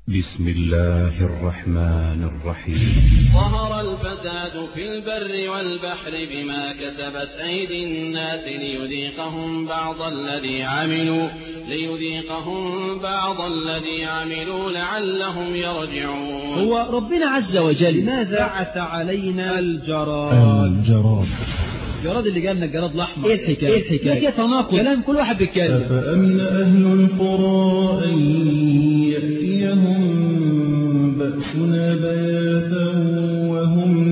بسم الله الرحمن الرحيم ظهر الفساد في البر والبحر بما كسبت أيدي الناس ليذيقهم بعض الذي عملوا ليذيقهم بعض الذي عملوا لعلهم يرجعون هو ربنا عز وجل لماذا بعث علينا الجراد الجراد الجراد اللي جالنا الجراد الاحمر ايه الحكايه ايه الحكايه ده تناقض كلام كل واحد بيتكلم أفأمن أهل القرى أن يأتيهم بأسنا بياتا وهم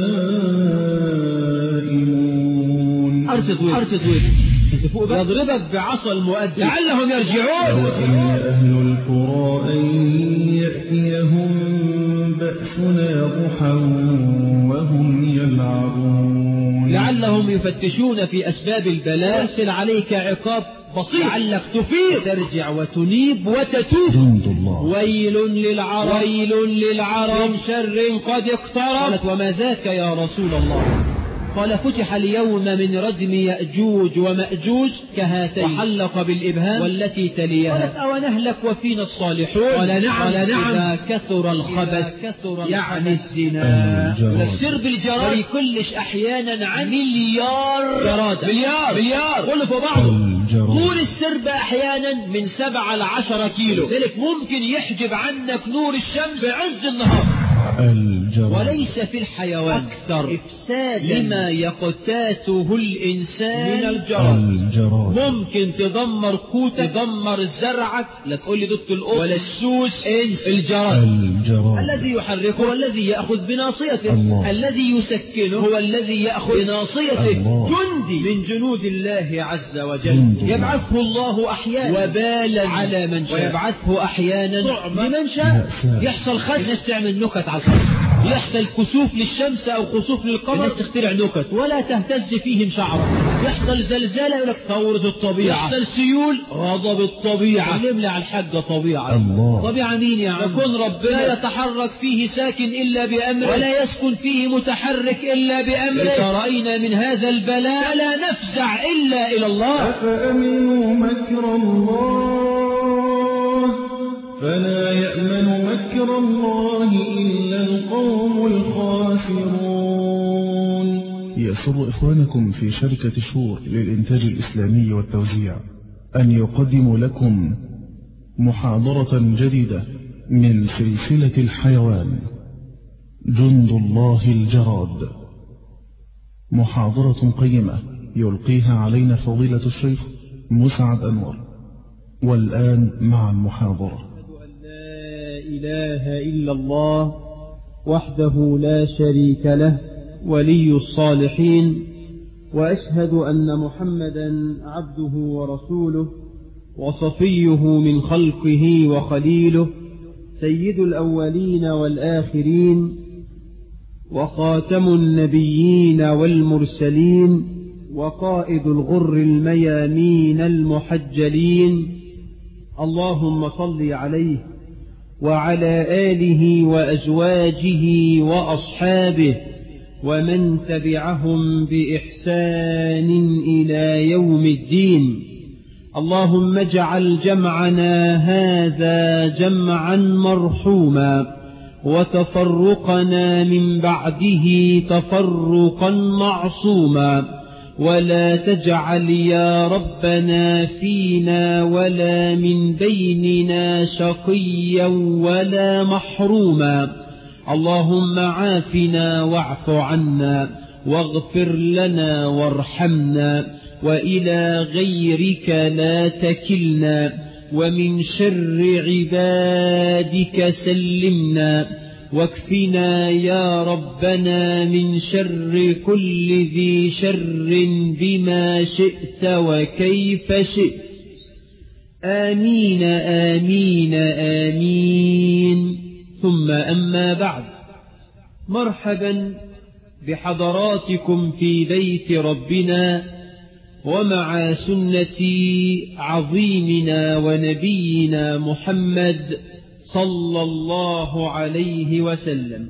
نائمون ارصد وين ارصد وين انت فوق بقى يضربك بعصا المؤدب لعلهم يرجعون أفأمن أهل القرى أن يأتيهم بأسنا ضحى وهم يلعبون لعلهم يفتشون في أسباب البلاء يرسل عليك عقاب بسيط لعلك تفيق ترجع وتنيب وتتوب جند الله ويل للعرب ويل للعرب من شر قد اقترب قالت وما ذاك يا رسول الله قال فتح اليوم من رجم يأجوج ومأجوج كهاتين وحلق بالإبهام والتي تليها قالت أو نهلك وفينا الصالحون قال نعم قال نعم إذا كثر الخبث كثر يعني الزنا الجراد. الشرب الجراد يكلش أحيانا عن مليار جرادة مليار مليار كله في بعضه الجراد. طول السرب أحيانا من سبعة لعشرة كيلو لذلك ممكن يحجب عنك نور الشمس في عز النهار الجراد وليس في الحيوان أكثر إفساد لما يقتاته الإنسان من الجراد الجراد ممكن تدمر قوتك تدمر زرعك لا تقول لي دكتور الأم ولا السوس انس الجراد الجراد الذي يحركه هو الذي يأخذ بناصيته الله. الذي يسكنه هو الذي يأخذ بناصيته الله. جندي من جنود الله عز وجل جند الله. يبعثه الله أحيانا وبالا على من شاء ويبعثه أحيانا لمن شاء مأساة. يحصل خس الناس تعمل نكت على الخس يحصل كسوف للشمس أو كسوف للقمر الناس تخترع نكت ولا تهتز فيهم شعرة يحصل زلزال يقول لك ثورة الطبيعة يحصل سيول غضب الطبيعة علم لي على الحاجة طبيعة الله. طبيعة مين يا عم يكون ربنا لا يتحرك فيه ساكن إلا بأمره ولا يسكن فيه متحرك إلا بأمره إذا رأينا من هذا البلاء فلا نفزع إلا إلى الله أفأمنوا مكر الله فلا يأمن مكر الله إلا القوم الخاسرون يسر إخوانكم في شركة شور للإنتاج الإسلامي والتوزيع أن يقدموا لكم محاضرة جديدة من سلسلة الحيوان جند الله الجراد محاضرة قيمة يلقيها علينا فضيلة الشيخ مسعد أنور والآن مع المحاضرة أن لا إله إلا الله وحده لا شريك له ولي الصالحين وأشهد أن محمدا عبده ورسوله وصفيه من خلقه وخليله سيد الأولين والآخرين وخاتم النبيين والمرسلين وقائد الغر الميامين المحجلين اللهم صل عليه وعلى آله وأزواجه وأصحابه ومن تبعهم بإحسان إلى يوم الدين اللهم اجعل جمعنا هذا جمعا مرحوما وتفرقنا من بعده تفرقا معصوما ولا تجعل يا ربنا فينا ولا من بيننا شقيا ولا محروما اللهم عافنا واعف عنا واغفر لنا وارحمنا وإلى غيرك لا تكلنا ومن شر عبادك سلمنا واكفنا يا ربنا من شر كل ذي شر بما شئت وكيف شئت آمين آمين آمين ثم أما بعد مرحبا بحضراتكم في بيت ربنا ومع سنة عظيمنا ونبينا محمد صلى الله عليه وسلم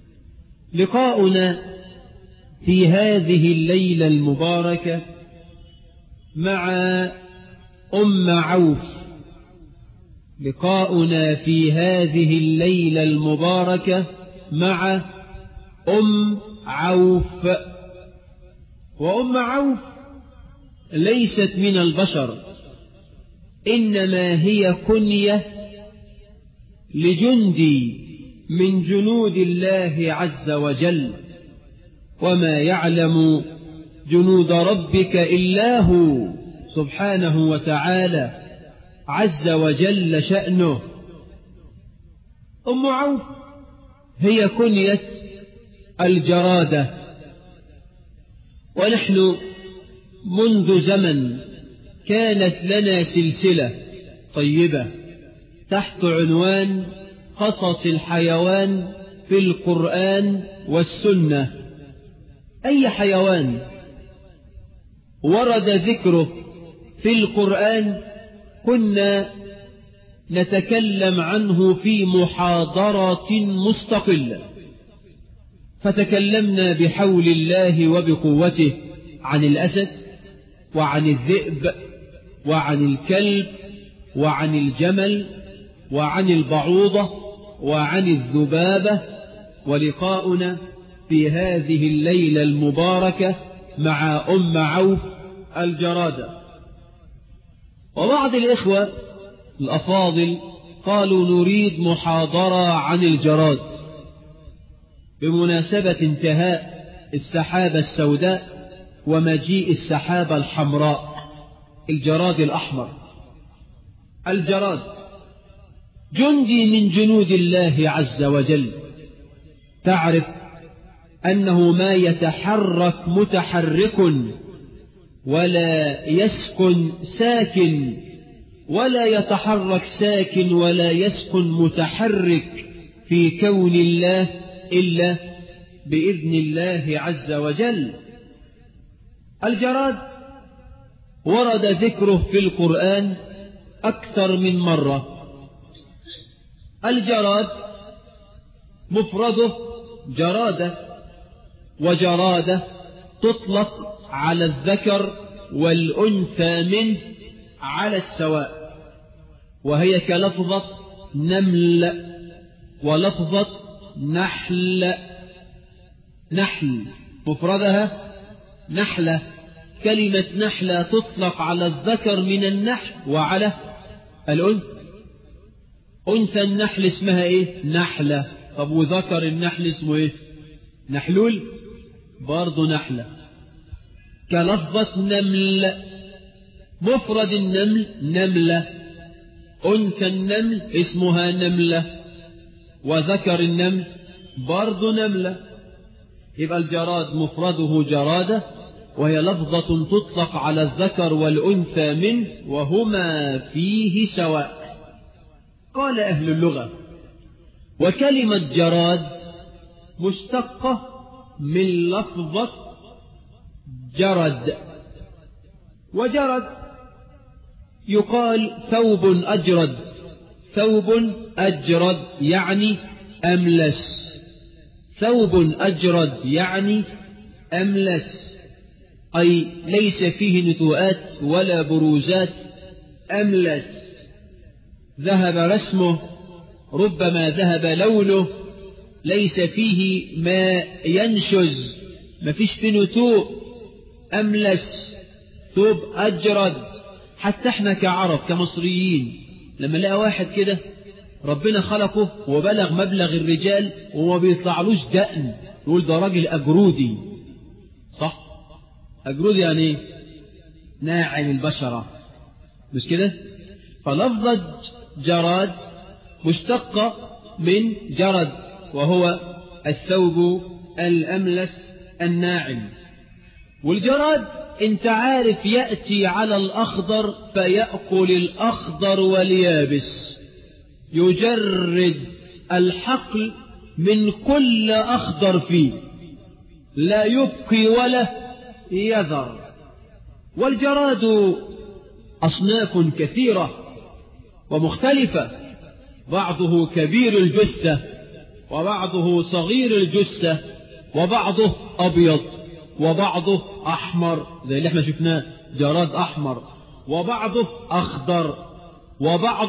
لقاؤنا في هذه الليلة المباركة مع أم عوف لقاؤنا في هذه الليلة المباركة مع أم عوف وأم عوف ليست من البشر إنما هي كنية لجندي من جنود الله عز وجل وما يعلم جنود ربك إلا هو سبحانه وتعالى عز وجل شأنه أم عوف هي كنية الجرادة ونحن منذ زمن كانت لنا سلسلة طيبة تحت عنوان قصص الحيوان في القرآن والسنة أي حيوان ورد ذكره في القرآن كنا نتكلم عنه في محاضرة مستقلة فتكلمنا بحول الله وبقوته عن الأسد وعن الذئب وعن الكلب وعن الجمل وعن البعوضة وعن الذبابة ولقاؤنا في هذه الليلة المباركة مع أم عوف الجرادة وبعض الإخوة الأفاضل قالوا نريد محاضرة عن الجراد بمناسبة انتهاء السحابة السوداء ومجيء السحابة الحمراء الجراد الأحمر الجراد جندي من جنود الله عز وجل تعرف أنه ما يتحرك متحرك ولا يسكن ساكن ولا يتحرك ساكن ولا يسكن متحرك في كون الله إلا بإذن الله عز وجل الجراد ورد ذكره في القرآن أكثر من مرة الجراد مفرده جرادة وجرادة تطلق على الذكر والأنثى منه على السواء وهي كلفظة نمل ولفظة نحل نحل مفردها نحلة كلمة نحلة تطلق على الذكر من النحل وعلى الأنثى أنثى النحل اسمها إيه نحلة طب وذكر النحل اسمه إيه نحلول برضه نحلة كلفظة نمل مفرد النمل نملة أنثى النمل اسمها نملة وذكر النمل برضه نملة يبقى الجراد مفرده جرادة وهي لفظة تطلق على الذكر والأنثى منه وهما فيه سواء قال أهل اللغة وكلمة جراد مشتقة من لفظة جرد وجرد يقال ثوب أجرد ثوب أجرد يعني أملس ثوب أجرد يعني أملس أي ليس فيه نتوءات ولا بروزات أملس ذهب رسمه ربما ذهب لونه ليس فيه ما ينشز ما فيش فيه نتوء أملس ثوب أجرد حتى احنا كعرب كمصريين لما لقى واحد كده ربنا خلقه وبلغ مبلغ الرجال وما بيطلعلوش دقن يقول ده راجل أجرودي صح أجرودي يعني ايه ناعم البشرة مش كده فلفظة جراد مشتقة من جرد وهو الثوب الأملس الناعم والجراد انت عارف يأتي على الأخضر فيأكل الأخضر واليابس يجرد الحقل من كل أخضر فيه لا يبقي ولا يذر والجراد أصناف كثيرة ومختلفة بعضه كبير الجثة وبعضه صغير الجثة وبعضه أبيض وبعضه أحمر زي اللي احنا شفناه جراد أحمر وبعضه أخضر وبعضه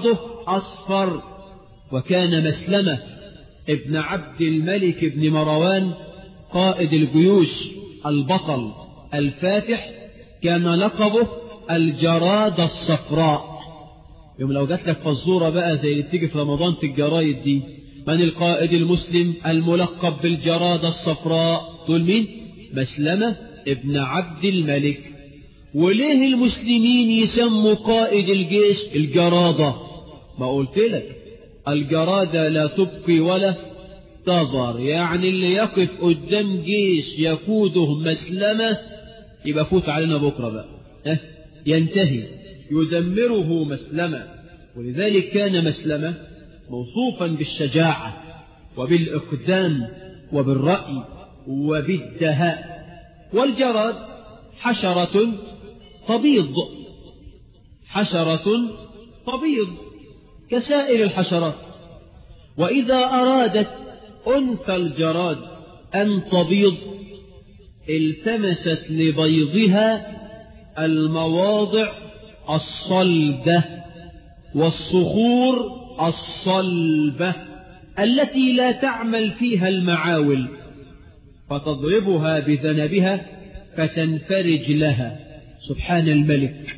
أصفر وكان مسلمة ابن عبد الملك بن مروان قائد الجيوش البطل الفاتح كان لقبه الجرادة الصفراء يوم لو جات لك فزورة بقى زي اللي بتيجي في رمضان في الجرايد دي من القائد المسلم الملقب بالجرادة الصفراء تقول مين مسلمة ابن عبد الملك وليه المسلمين يسموا قائد الجيش الجرادة ما قلت لك الجرادة لا تبقي ولا تظهر يعني اللي يقف قدام جيش يقوده مسلمة يبقى فوت علينا بكرة بقى اه ينتهي يدمره مسلمة ولذلك كان مسلمة موصوفا بالشجاعة وبالإقدام وبالرأي وبالدهاء والجراد حشرة تبيض حشرة تبيض كسائر الحشرات وإذا أرادت أنثى الجراد أن تبيض التمست لبيضها المواضع الصلبة والصخور الصلبة التي لا تعمل فيها المعاول فتضربها بذنبها فتنفرج لها سبحان الملك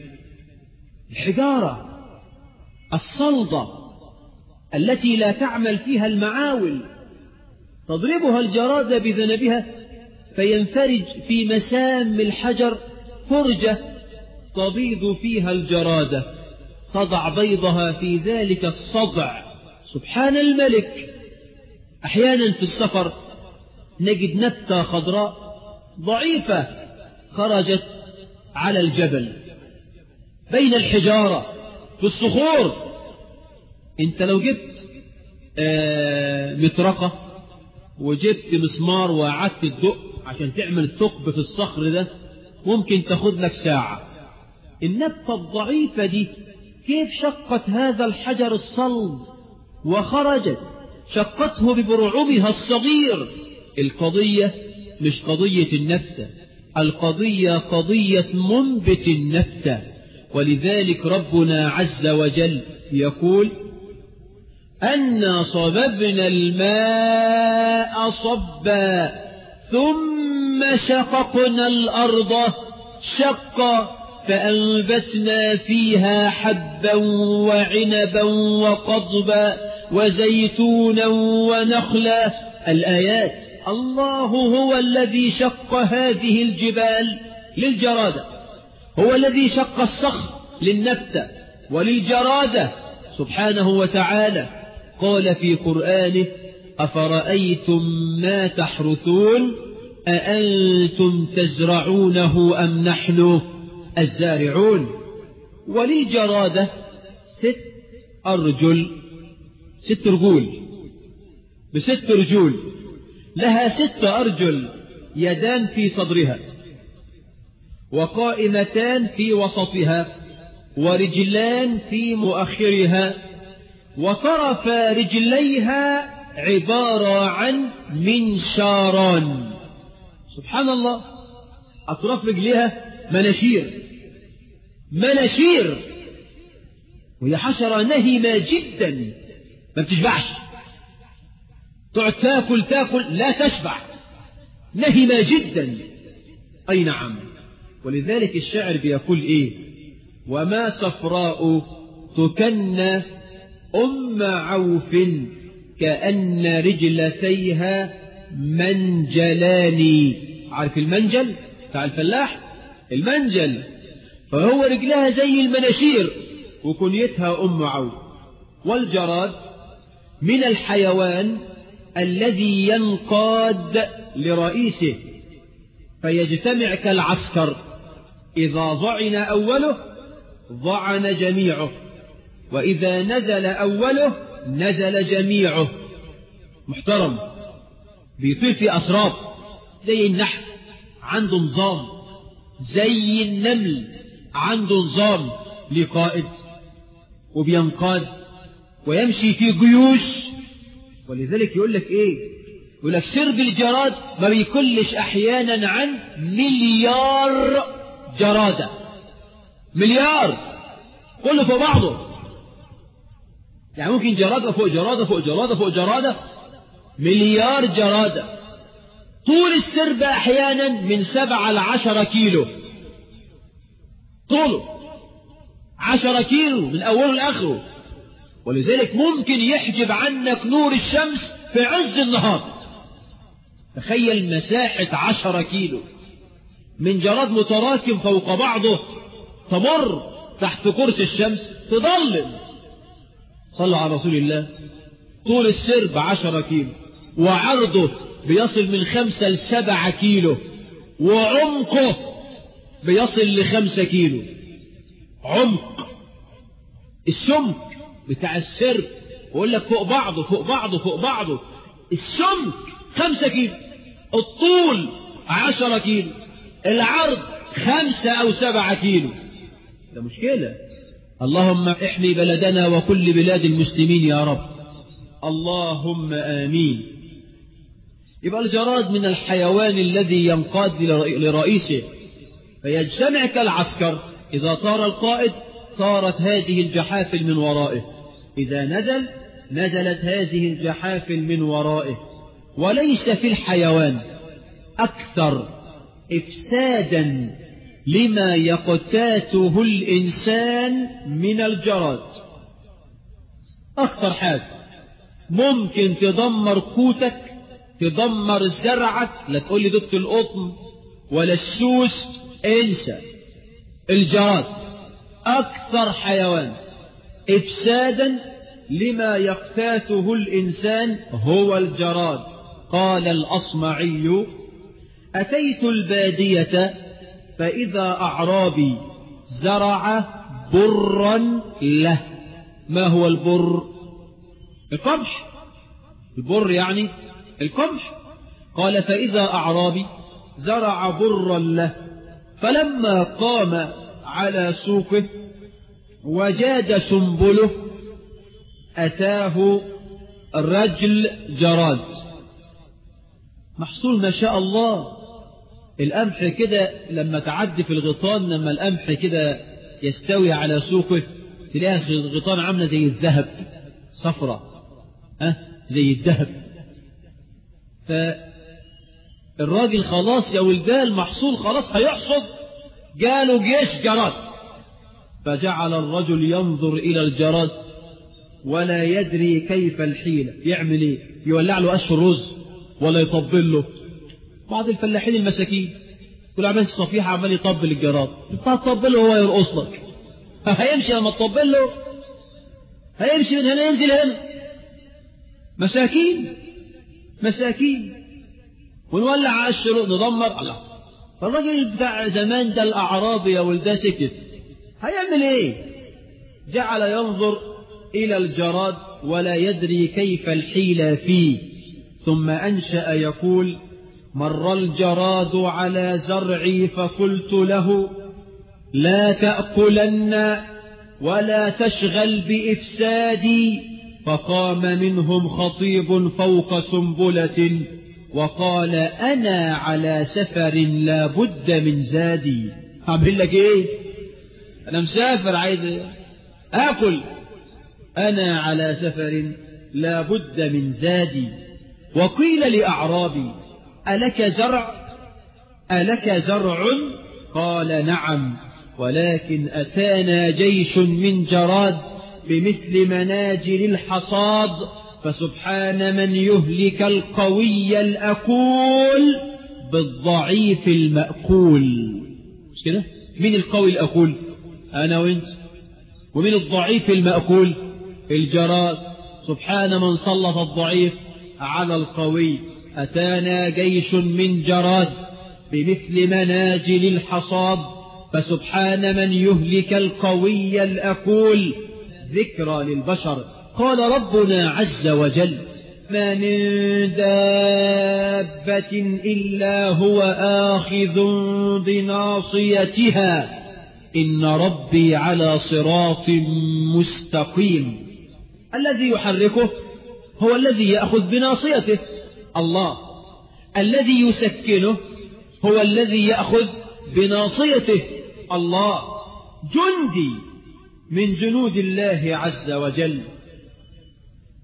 الحجارة الصلدة التي لا تعمل فيها المعاول تضربها الجرادة بذنبها فينفرج في مسام الحجر فرجة تبيض فيها الجرادة تضع بيضها في ذلك الصدع سبحان الملك أحيانا في السفر نجد نبتة خضراء ضعيفة خرجت على الجبل بين الحجارة في الصخور انت لو جبت آه مطرقة وجبت مسمار وقعدت تدق عشان تعمل ثقب في الصخر ده ممكن تاخد لك ساعة النبتة الضعيفة دي كيف شقت هذا الحجر الصلد وخرجت شقته ببرعمها الصغير القضية مش قضية النبتة القضية قضية منبت النبتة ولذلك ربنا عز وجل يقول أنا صببنا الماء صبا ثم شققنا الأرض شقا فأنبتنا فيها حبا وعنبا وقضبا وزيتونا ونخلا الآيات الله هو الذي شق هذه الجبال للجرادة هو الذي شق الصخر للنبتة وللجرادة سبحانه وتعالى قال في قرآنه أفرأيتم ما تحرثون أأنتم تزرعونه أم نحن الزارعون وللجرادة ست أرجل ست رجول بست رجول لها ست أرجل يدان في صدرها وقائمتان في وسطها ورجلان في مؤخرها وطرف رجليها عبارة عن منشاران سبحان الله أطراف رجليها مناشير مناشير وهي حشرة نهمة جدا ما بتشبعش تقعد تاكل تاكل لا تشبع نهمة جدا أي نعم ولذلك الشاعر بيقول إيه وما صفراء تكن أم عوف كأن رجلتيها منجلان عارف المنجل بتاع الفلاح المنجل فهو رجلها زي المناشير وكنيتها أم عوف والجراد من الحيوان الذي ينقاد لرئيسه فيجتمع كالعسكر إذا ضعن أوله ضعن جميعه وإذا نزل أوله نزل جميعه محترم بيطير في أسراب زي النحل عنده نظام زي النمل عنده نظام لقائد وبينقاد ويمشي في جيوش ولذلك يقول لك ايه يقول لك سرب الجراد ما بيكلش احيانا عن مليار جرادة مليار كله في بعضه يعني ممكن جرادة فوق جرادة فوق جرادة فوق جرادة مليار جرادة طول السرب أحيانا من سبعة لعشرة كيلو طوله عشرة كيلو من أوله لآخره ولذلك ممكن يحجب عنك نور الشمس في عز النهار تخيل مساحة عشرة كيلو من جراد متراكم فوق بعضه تمر تحت كرسي الشمس تضلم صلوا على رسول الله طول السرب عشرة كيلو وعرضه بيصل من خمسة لسبعة كيلو وعمقه بيصل لخمسة كيلو عمق السمك بتاع السرب بقول لك فوق بعضه فوق بعضه فوق بعضه السمك خمسة كيلو الطول عشرة كيلو العرض خمسة أو سبعة كيلو ده مشكلة اللهم احمي بلدنا وكل بلاد المسلمين يا رب اللهم آمين يبقى الجراد من الحيوان الذي ينقاد لرئيسه فيجتمع كالعسكر إذا طار القائد طارت هذه الجحافل من ورائه إذا نزل نزلت هذه الجحافل من ورائه وليس في الحيوان أكثر إفسادا لما يقتاته الإنسان من الجراد أكثر حاجة ممكن تدمر قوتك تدمر زرعك لا تقول لي ضد القطن ولا السوس انسى الجراد أكثر حيوان إفسادا لما يقتاته الإنسان هو الجراد قال الأصمعي أتيت البادية فإذا أعرابي زرع برا له ما هو البر القمح البر يعني القمح قال فإذا أعرابي زرع برا له فلما قام على سوقه وجاد سنبله أتاه رجل جراد محصول ما شاء الله القمح كده لما تعدي في الغيطان لما القمح كده يستوي على سوقه تلاقيها الغيطان عاملة زي الذهب صفرة أه؟ زي الذهب فالراجل خلاص يا ولدان المحصول خلاص هيحصد جاله جيش جراد فجعل الرجل ينظر إلى الجراد ولا يدري كيف الحيلة يعمل ايه يولع له قش الرز ولا يطبل له بعض الفلاحين المساكين كل عمال صفيحة عمال يطبل الجراد انت هتطبله وهو يرقص لك هيمشي لما تطبل له هيمشي من هنا ينزل هنا مساكين مساكين ونولع على الشروق ندمر الله فالراجل بتاع زمان ده الأعرابي يا ولده سكت هيعمل ايه جعل ينظر إلى الجراد ولا يدري كيف الحيلة فيه ثم أنشأ يقول مر الجراد على زرعي فقلت له لا تأكلن ولا تشغل بإفسادي فقام منهم خطيب فوق سنبلة وقال أنا على سفر لا بد من زادي أعمل لك إيه أنا مسافر عايز آكل أنا على سفر لا بد من زادي وقيل لأعرابي ألك زرع ألك زرع قال نعم ولكن أتانا جيش من جراد بمثل مناجل الحصاد فسبحان من يهلك القوي الأكول بالضعيف المأكول مش كده مين القوي الأكول أنا وانت ومين الضعيف المأكول الجراد سبحان من سلط الضعيف على القوي أتانا جيش من جراد بمثل مناجل الحصاد فسبحان من يهلك القوي الأكول ذكرى للبشر قال ربنا عز وجل ما من دابة إلا هو آخذ بناصيتها إن ربي على صراط مستقيم الذي يحركه هو الذي يأخذ بناصيته الله الذي يسكنه هو الذي يأخذ بناصيته الله جندي من جنود الله عز وجل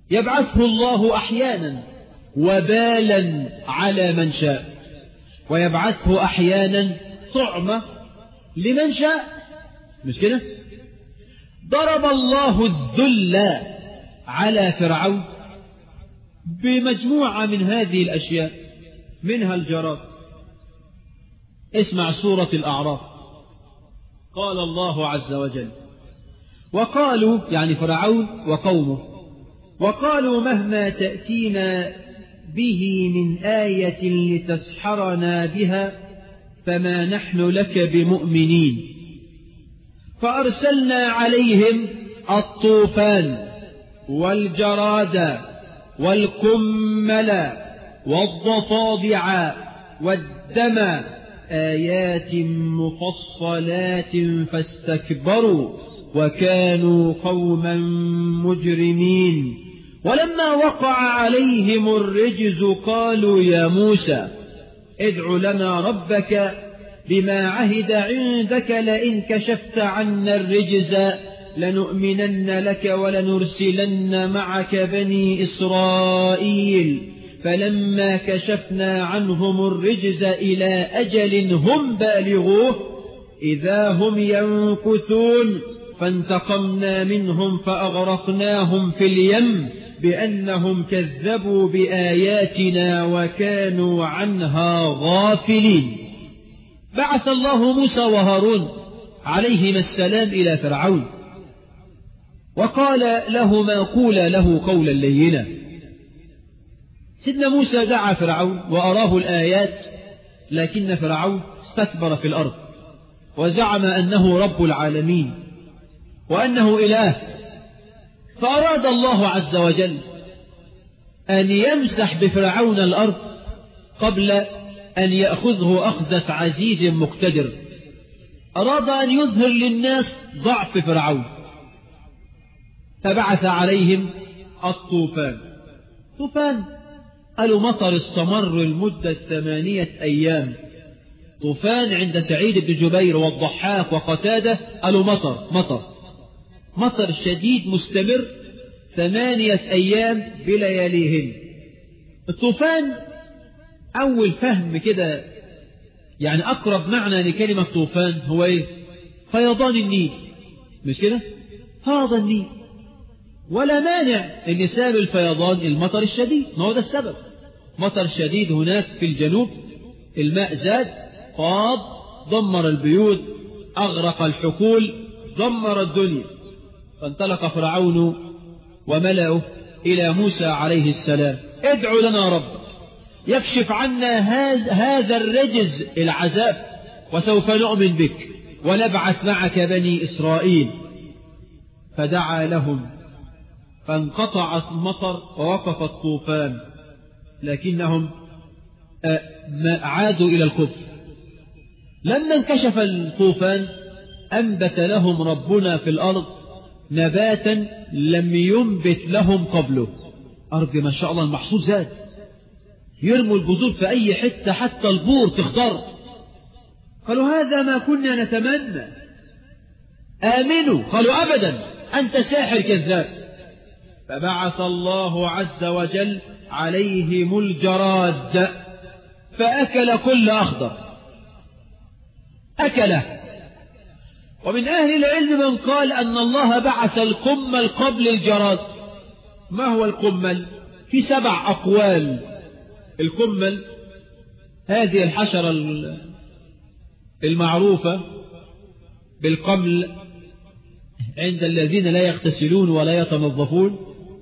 يبعثه الله أحيانا وبالا على من شاء ويبعثه أحيانا طعمة لمن شاء مش كده ضرب الله الذل على فرعون بمجموعة من هذه الأشياء منها الجراد اسمع سورة الأعراف قال الله عز وجل وقالوا يعني فرعون وقومه وقالوا مهما تأتينا به من آية لتسحرنا بها فما نحن لك بمؤمنين فأرسلنا عليهم الطوفان والجراد والكمل والضفادع والدم آيات مفصلات فاستكبروا وكانوا قوما مجرمين ولما وقع عليهم الرجز قالوا يا موسى ادع لنا ربك بما عهد عندك لئن كشفت عنا الرجز لنؤمنن لك ولنرسلن معك بني إسرائيل فلما كشفنا عنهم الرجز إلى أجل هم بالغوه إذا هم ينكثون فانتقمنا منهم فأغرقناهم في اليم بأنهم كذبوا بآياتنا وكانوا عنها غافلين بعث الله موسى وهارون عليهما السلام إلى فرعون وقال لهما قولا له قولا لينا سيدنا موسى دعا فرعون وأراه الآيات لكن فرعون استكبر في الأرض وزعم أنه رب العالمين وأنه إله فأراد الله عز وجل أن يمسح بفرعون الأرض قبل أن يأخذه أخذة عزيز مقتدر أراد أن يظهر للناس ضعف فرعون فبعث عليهم الطوفان طوفان قالوا مطر استمر لمدة ثمانية أيام طوفان عند سعيد بن جبير والضحاك وقتادة قالوا مطر مطر مطر شديد مستمر ثمانية أيام بلياليهن الطوفان أول فهم كده يعني أقرب معنى لكلمة طوفان هو إيه فيضان النيل مش كده هذا النيل ولا مانع ان سبب الفيضان المطر الشديد ما هو ده السبب مطر شديد هناك في الجنوب الماء زاد فاض دمر البيوت أغرق الحقول دمر الدنيا فانطلق فرعون وملأه إلى موسى عليه السلام ادعو لنا ربك يكشف عنا هذا الرجز العذاب وسوف نؤمن بك ونبعث معك بني إسرائيل فدعا لهم فانقطع المطر ووقف الطوفان لكنهم عادوا إلى الكفر لما انكشف الطوفان أنبت لهم ربنا في الأرض نباتا لم ينبت لهم قبله أرض ما شاء الله المحصول زاد يرموا البذور في أي حتة حتى البور تخضر قالوا هذا ما كنا نتمنى آمنوا قالوا أبدا أنت ساحر كذاب فبعث الله عز وجل عليهم الجراد فأكل كل أخضر أكله ومن أهل العلم من قال أن الله بعث القمل قبل الجراد ما هو القمل في سبع أقوال القمل هذه الحشرة المعروفة بالقمل عند الذين لا يغتسلون ولا يتنظفون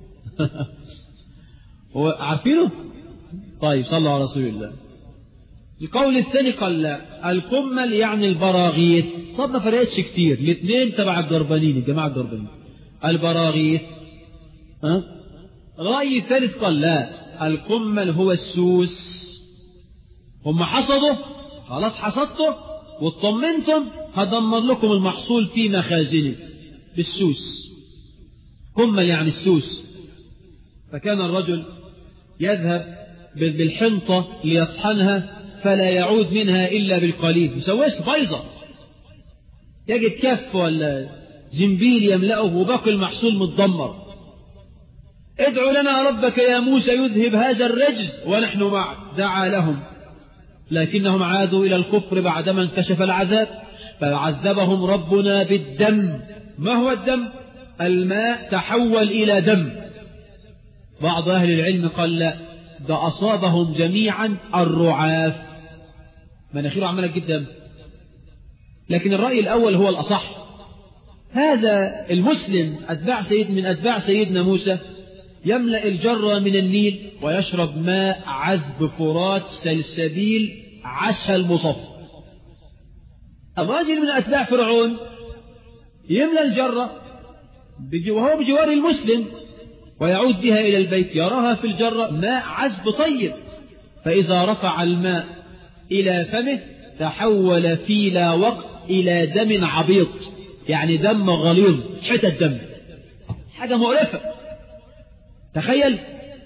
عارفينه طيب صلوا على رسول الله القول الثاني قال لا القمل يعني البراغيث طب ما فرقتش كتير الاثنين تبع الجربانين الجماعة الجربانين البراغيث ها الرأي الثالث قال لا القمل هو السوس هم حصدوا خلاص حصدته واطمنتم هدمر لكم المحصول في مخازنه بالسوس قمل يعني السوس فكان الرجل يذهب بالحنطة ليطحنها فلا يعود منها إلا بالقليل يسويش بيضة يجد كف ولا زنبيل يملأه وباقي المحصول متدمر ادعو لنا ربك يا موسى يذهب هذا الرجز ونحن معك دعا لهم لكنهم عادوا إلى الكفر بعدما انكشف العذاب فعذبهم ربنا بالدم ما هو الدم الماء تحول إلى دم بعض أهل العلم قال لا ده أصابهم جميعا الرعاف مناخيره عمالة جدا لكن الرأي الأول هو الأصح هذا المسلم أتباع سيد من أتباع سيدنا موسى يملأ الجرة من النيل ويشرب ماء عذب فرات سلسبيل عسل مصفى الراجل من أتباع فرعون يملأ الجرة وهو بجوار المسلم ويعود بها إلى البيت يراها في الجرة ماء عذب طيب فإذا رفع الماء إلى فمه تحول في لا وقت إلى دم عبيط يعني دم غليظ حتى دم حاجة مقرفة تخيل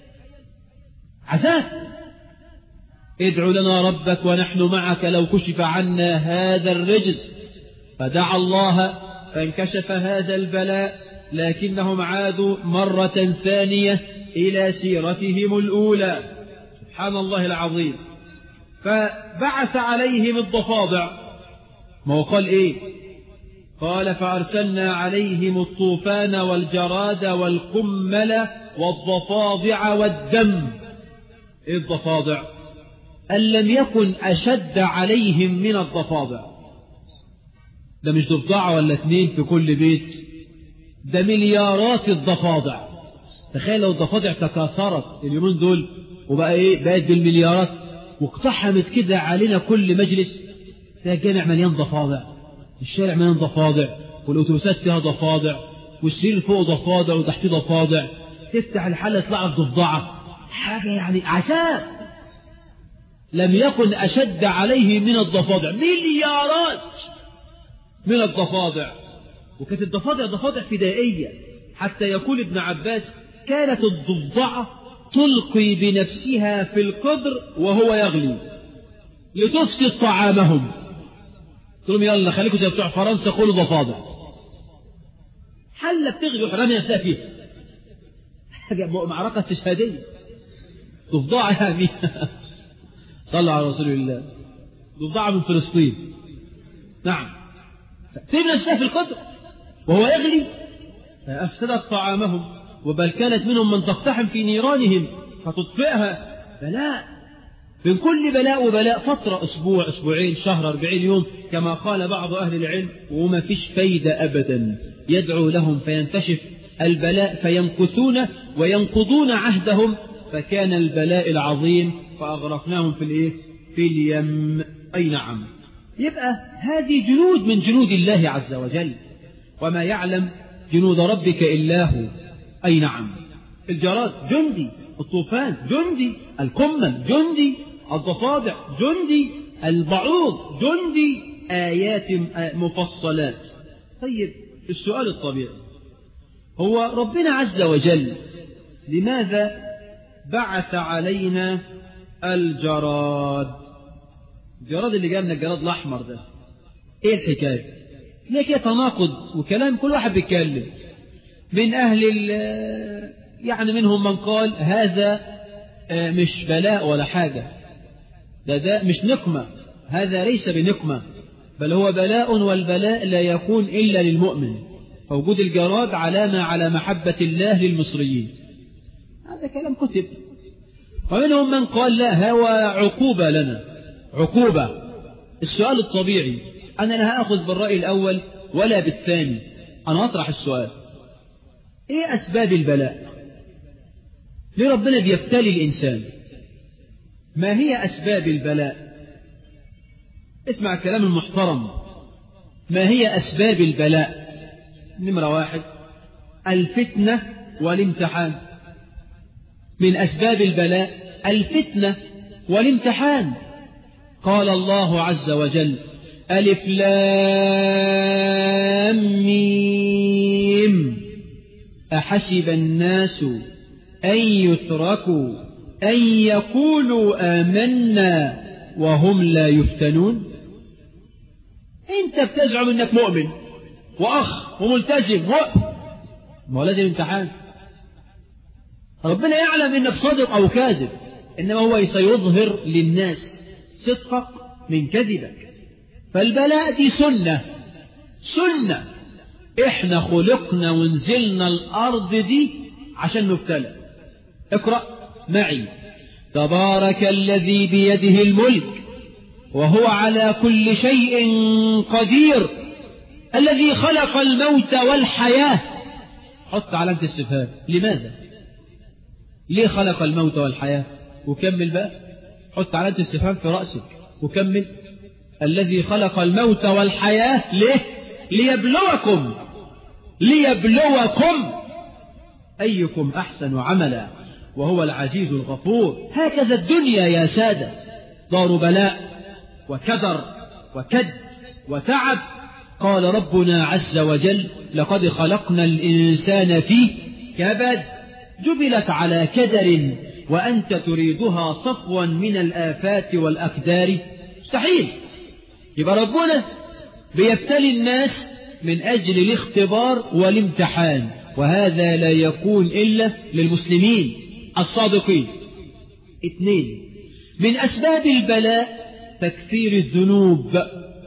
عذاب ادع لنا ربك ونحن معك لو كشف عنا هذا الرجز فدعا الله فانكشف هذا البلاء لكنهم عادوا مرة ثانية إلى سيرتهم الأولى سبحان الله العظيم فبعث عليهم الضفادع ما هو قال إيه قال فأرسلنا عليهم الطوفان والجراد والقمل والضفادع والدم إيه الضفادع أن لم يكن أشد عليهم من الضفادع ده مش ضفدعة ولا اتنين في كل بيت ده مليارات الضفادع تخيل لو الضفادع تكاثرت اليومين دول وبقى ايه بقت بالمليارات واقتحمت كده علينا كل مجلس تلاقي الجامع مليان ضفادع الشارع مليان ضفادع والاتوبيسات فيها ضفادع والسرير فوق ضفادع وتحتيه ضفادع تفتح الحلة يطلع لك ضفدعة حاجة يعني عذاب لم يكن أشد عليه من الضفادع مليارات من الضفادع وكانت الضفادع ضفادع فدائية حتى يقول ابن عباس كانت الضفدعة تلقي بنفسها في القدر وهو يغلي لتفسد طعامهم قلت لهم يلا خليكم زي بتوع فرنسا كلوا ضفادع حلة بتغلي وحرامي نفسها فيها حاجة معركة استشهادية ضفدعة يعني صلى على رسول الله ضفدعة من فلسطين نعم تجد نفسها في القدر وهو يغلي فأفسدت طعامهم وبل كانت منهم من تقتحم في نيرانهم فتطفئها بلاء من كل بلاء وبلاء فترة أسبوع أسبوعين شهر أربعين يوم كما قال بعض أهل العلم وما فيش فايدة أبدا يدعو لهم فينكشف البلاء فيمكثون وينقضون عهدهم فكان البلاء العظيم فأغرقناهم في الإيه؟ في اليم أي نعم يبقى هذه جنود من جنود الله عز وجل وما يعلم جنود ربك إلا هو أي نعم الجراد جندي الطوفان جندي القمل جندي الضفادع جندي البعوض جندي آيات مفصلات طيب السؤال الطبيعي هو ربنا عز وجل لماذا بعث علينا الجراد الجراد اللي جاء من الجراد الأحمر ده ايه الحكاية ليه كده تناقض وكلام كل واحد بيتكلم من أهل يعني منهم من قال هذا مش بلاء ولا حاجة ده ده مش نقمة هذا ليس بنقمة بل هو بلاء والبلاء لا يكون إلا للمؤمن فوجود الجراد علامة على محبة الله للمصريين هذا كلام كتب ومنهم من قال لا هو عقوبة لنا عقوبة السؤال الطبيعي أنا لا هأخذ بالرأي الأول ولا بالثاني أنا أطرح السؤال إيه أسباب البلاء ليه ربنا بيبتلي الإنسان ما هي أسباب البلاء اسمع الكلام المحترم ما هي أسباب البلاء نمرة واحد الفتنة والامتحان من أسباب البلاء الفتنة والامتحان قال الله عز وجل ألف لام ميم أحسب الناس أن يتركوا أن يقولوا آمنا وهم لا يفتنون أنت بتزعم أنك مؤمن وأخ وملتزم و... ما هو لازم امتحان ربنا يعلم انك صادق او كاذب انما هو سيظهر للناس صدقك من كذبك فالبلاء دي سنة سنة احنا خلقنا ونزلنا الارض دي عشان نبتلى اقرأ معي تبارك الذي بيده الملك وهو على كل شيء قدير الذي خلق الموت والحياة حط علامة استفهام لماذا ليه خلق الموت والحياة وكمل بقى حط علامة استفهام في رأسك وكمل الذي خلق الموت والحياة ليه ليبلوكم ليبلوكم أيكم أحسن عملا وهو العزيز الغفور هكذا الدنيا يا سادة دار بلاء وكدر وكد وتعب قال ربنا عز وجل لقد خلقنا الإنسان في كبد جبلت على كدر وأنت تريدها صفوا من الآفات والأكدار مستحيل يبقى ربنا بيبتلي الناس من أجل الاختبار والامتحان وهذا لا يكون إلا للمسلمين الصادقين اثنين من أسباب البلاء تكثير الذنوب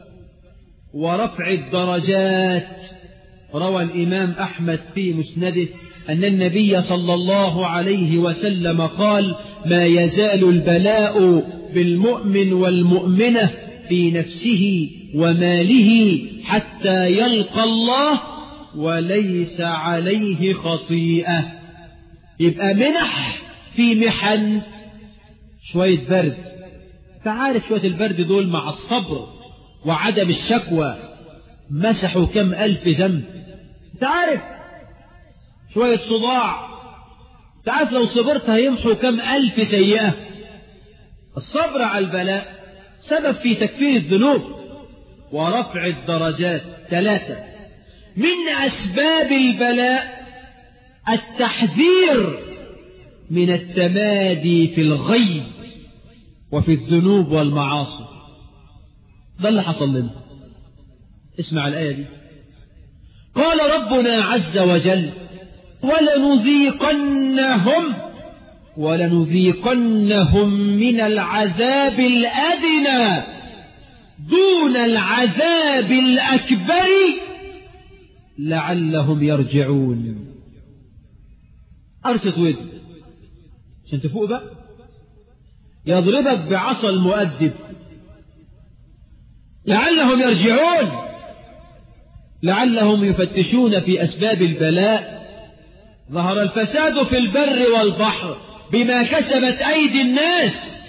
ورفع الدرجات روى الإمام أحمد في مسنده أن النبي صلى الله عليه وسلم قال ما يزال البلاء بالمؤمن والمؤمنة في نفسه وماله حتى يلقى الله وليس عليه خطيئة يبقى منح في محن شوية برد فعارف شوية البرد دول مع الصبر وعدم الشكوى مسحوا كم ألف ذنب انت عارف شوية صداع انت عارف لو صبرت هيمحوا كم ألف سيئة الصبر على البلاء سبب في تكفير الذنوب ورفع الدرجات ثلاثة من أسباب البلاء التحذير من التمادي في الغي وفي الذنوب والمعاصي ده اللي حصل لنا اسمع الآية دي قال ربنا عز وجل ولنذيقنهم ولنذيقنهم من العذاب الأدنى دون العذاب الأكبر لعلهم يرجعون أرشد ود عشان تفوق بقى يضربك بعصا المؤدب لعلهم يرجعون لعلهم يفتشون في أسباب البلاء ظهر الفساد في البر والبحر بما كسبت أيدي الناس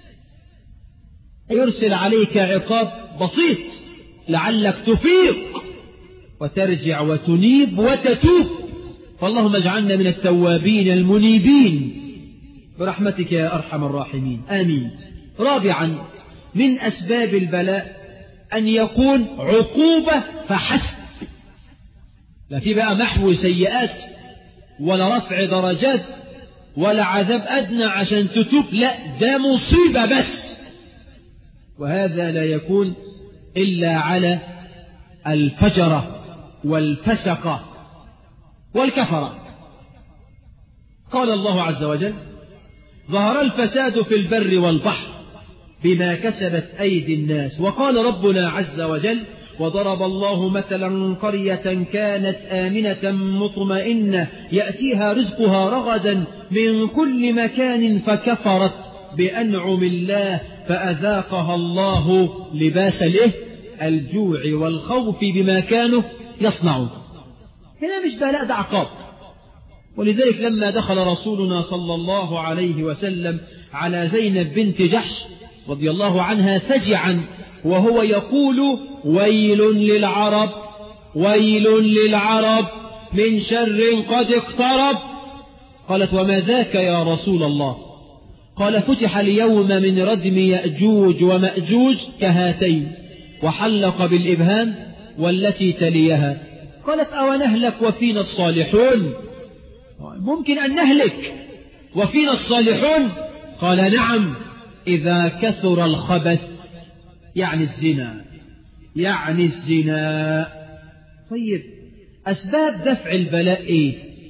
يرسل عليك عقاب بسيط لعلك تفيق وترجع وتنيب وتتوب فاللهم اجعلنا من التوابين المنيبين برحمتك يا أرحم الراحمين آمين رابعا من أسباب البلاء أن يكون عقوبة فحسب لا في بقى محو سيئات ولا رفع درجات ولا عذاب أدنى عشان تتوب لا ده مصيبة بس وهذا لا يكون إلا على الفجرة والفسقة والكفرة قال الله عز وجل ظهر الفساد في البر والبحر بما كسبت أيدي الناس وقال ربنا عز وجل وضرب الله مثلا قرية كانت آمنة مطمئنة يأتيها رزقها رغدا من كل مكان فكفرت بأنعم الله فأذاقها الله لباس اله الجوع والخوف بما كانوا يصنعون هنا مش بلاء ده عقاب ولذلك لما دخل رسولنا صلى الله عليه وسلم على زينب بنت جحش رضي الله عنها فزعا وهو يقول ويل للعرب ويل للعرب من شر قد اقترب قالت وما ذاك يا رسول الله قال فتح اليوم من ردم يأجوج ومأجوج كهاتين وحلق بالإبهام والتي تليها قالت أو نهلك وفينا الصالحون ممكن أن نهلك وفينا الصالحون قال نعم إذا كثر الخبث يعني الزنا يعني الزنا طيب أسباب دفع البلاء إيه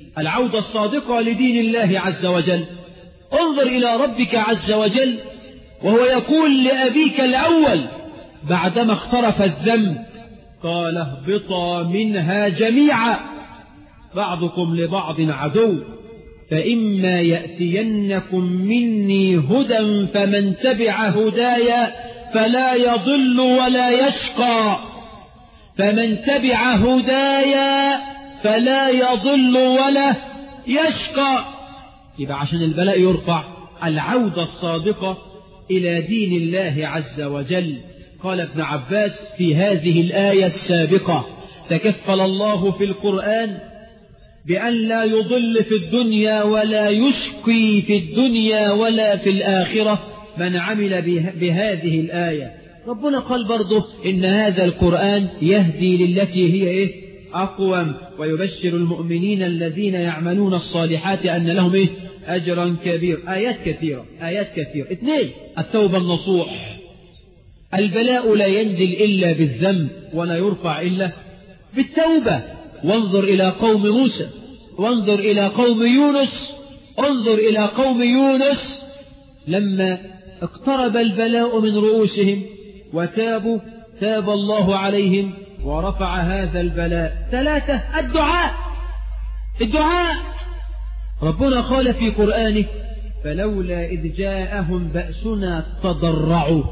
العودة الصادقة لدين الله عز وجل انظر إلى ربك عز وجل وهو يقول لأبيك الأول بعدما اقترف الذنب قال اهبطا منها جميعا بعضكم لبعض عدو فإما يأتينكم مني هدى فمن تبع هداي فلا يضل ولا يشقى فمن تبع هداي فلا يضل ولا يشقى يبقى عشان البلاء يرفع العودة الصادقة إلى دين الله عز وجل قال ابن عباس في هذه الآية السابقة تكفل الله في القرآن بأن لا يضل في الدنيا ولا يشقي في الدنيا ولا في الآخرة من عمل بهذه الآية ربنا قال برضه إن هذا القرآن يهدي للتي هي إيه أقوم ويبشر المؤمنين الذين يعملون الصالحات أن لهم إيه أجرا كبير آيات كثيرة آيات كثيرة اثنين التوبة النصوح البلاء لا ينزل إلا بالذنب ولا يرفع إلا بالتوبة وانظر إلى قوم موسى وانظر إلى قوم يونس انظر إلى قوم يونس لما اقترب البلاء من رؤوسهم وتابوا تاب الله عليهم ورفع هذا البلاء ثلاثة الدعاء الدعاء ربنا قال في قرآنه فلولا إذ جاءهم بأسنا تضرعوا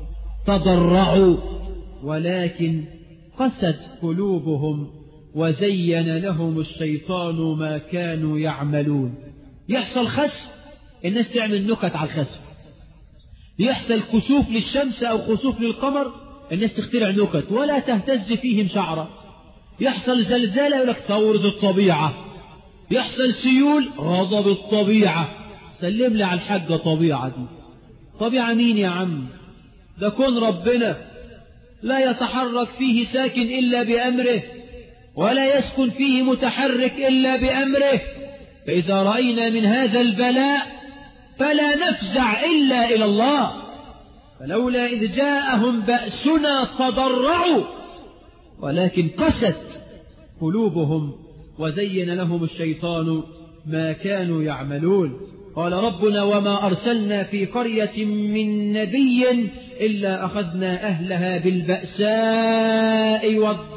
تضرعوا ولكن قست قلوبهم وزين لهم الشيطان ما كانوا يعملون يحصل خسف الناس تعمل نكت على الخسف يحصل كسوف للشمس أو خسوف للقمر الناس تخترع نكت ولا تهتز فيهم شعرة يحصل زلزال يقول لك ثورة الطبيعة يحصل سيول غضب الطبيعة سلم لي على الحاجة طبيعة دي طبيعة مين يا عم ده كون ربنا لا يتحرك فيه ساكن إلا بأمره ولا يسكن فيه متحرك إلا بأمره فإذا رأينا من هذا البلاء فلا نفزع إلا إلى الله فلولا إذ جاءهم بأسنا تضرعوا ولكن قست قلوبهم وزين لهم الشيطان ما كانوا يعملون قال ربنا وما أرسلنا في قرية من نبي إلا أخذنا أهلها بالبأساء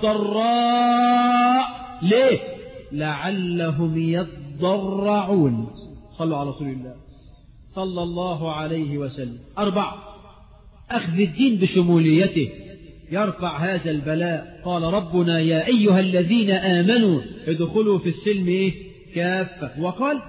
والضراء ليه لعلهم يضرعون صلوا على رسول الله صلى الله عليه وسلم أربع أخذ الدين بشموليته يرفع هذا البلاء قال ربنا يا أيها الذين آمنوا ادخلوا في السلم إيه؟ كافة وقال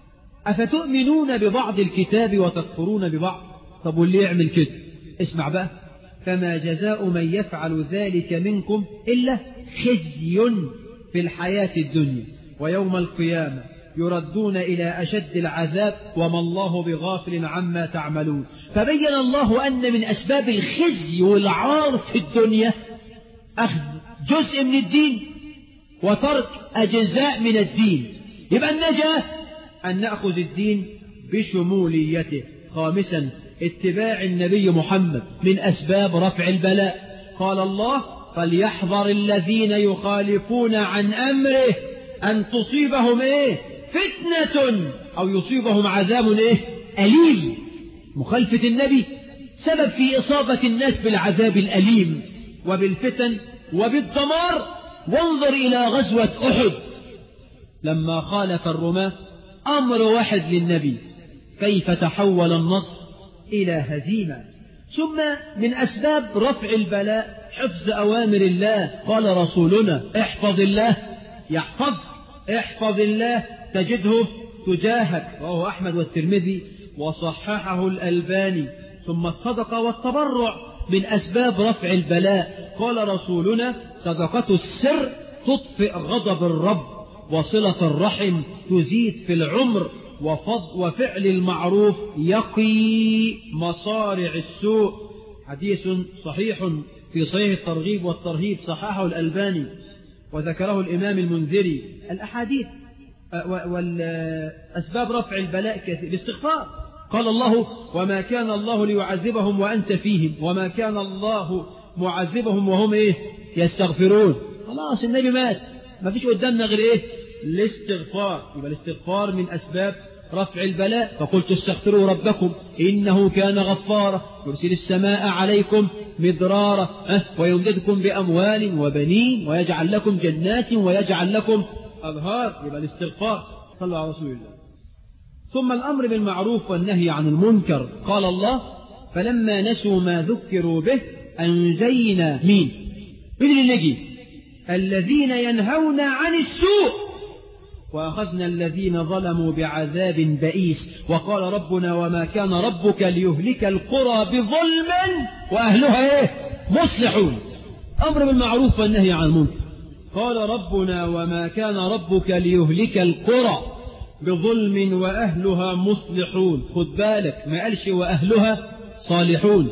أفتؤمنون ببعض الكتاب وتكفرون ببعض طب واللي يعمل كده اسمع بقى فما جزاء من يفعل ذلك منكم إلا خزي في الحياة الدنيا ويوم القيامة يردون إلى أشد العذاب وما الله بغافل عما تعملون فبين الله أن من أسباب الخزي والعار في الدنيا أخذ جزء من الدين وترك أجزاء من الدين يبقى النجاة أن نأخذ الدين بشموليته خامسا اتباع النبي محمد من أسباب رفع البلاء قال الله فليحذر الذين يخالفون عن أمره أن تصيبهم إيه فتنة أو يصيبهم عذاب إيه أليم مخالفة النبي سبب في إصابة الناس بالعذاب الأليم وبالفتن وبالدمار وانظر إلى غزوة أحد لما خالف الرماة أمر واحد للنبي كيف تحول النصر إلى هزيمة ثم من أسباب رفع البلاء حفظ أوامر الله قال رسولنا احفظ الله يحفظ احفظ الله تجده تجاهك وهو أحمد والترمذي وصححه الألباني ثم الصدقة والتبرع من أسباب رفع البلاء قال رسولنا صدقة السر تطفئ غضب الرب وصلة الرحم تزيد في العمر وفض وفعل المعروف يقي مصارع السوء حديث صحيح في صحيح الترغيب والترهيب صححه الألباني وذكره الإمام المنذري الأحاديث والأسباب رفع البلاء كثير الاستغفار قال الله وما كان الله ليعذبهم وأنت فيهم وما كان الله معذبهم وهم إيه يستغفرون خلاص النبي مات ما فيش قدامنا غير إيه الاستغفار يبقى الاستغفار من أسباب رفع البلاء فقلت استغفروا ربكم إنه كان غفارا يرسل السماء عليكم مدرارا أه ويمددكم بأموال وبنين ويجعل لكم جنات ويجعل لكم أظهار يبقى الاستغفار صلوا على رسول الله ثم الأمر بالمعروف والنهي عن المنكر قال الله فلما نسوا ما ذكروا به أنجينا مين مين اللي نجي الذين ينهون عن السوء وأخذنا الذين ظلموا بعذاب بئيس وقال ربنا وما كان ربك ليهلك القرى بظلم وأهلها إيه مصلحون أمر بالمعروف والنهي عن المنكر قال ربنا وما كان ربك ليهلك القرى بظلم وأهلها مصلحون خد بالك ما قالش وأهلها صالحون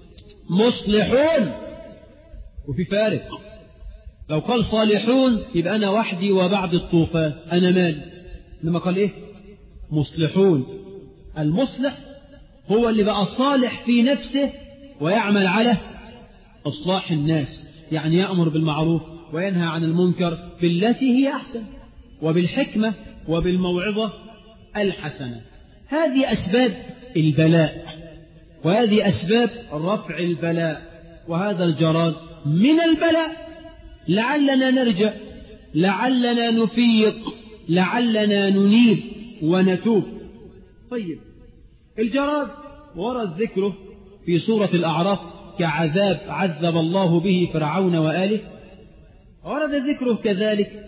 مصلحون وفي فارق لو قال صالحون يبقى أنا وحدي وبعد الطوفان أنا مالي لما قال إيه مصلحون المصلح هو اللي بقى صالح في نفسه ويعمل على إصلاح الناس يعني يأمر بالمعروف وينهى عن المنكر بالتي هي أحسن وبالحكمة وبالموعظة الحسنة هذه أسباب البلاء وهذه أسباب رفع البلاء وهذا الجراد من البلاء لعلنا نرجع لعلنا نفيق لعلنا ننيب ونتوب طيب الجراد ورد ذكره في سورة الأعراف كعذاب عذب الله به فرعون وآله ورد ذكره كذلك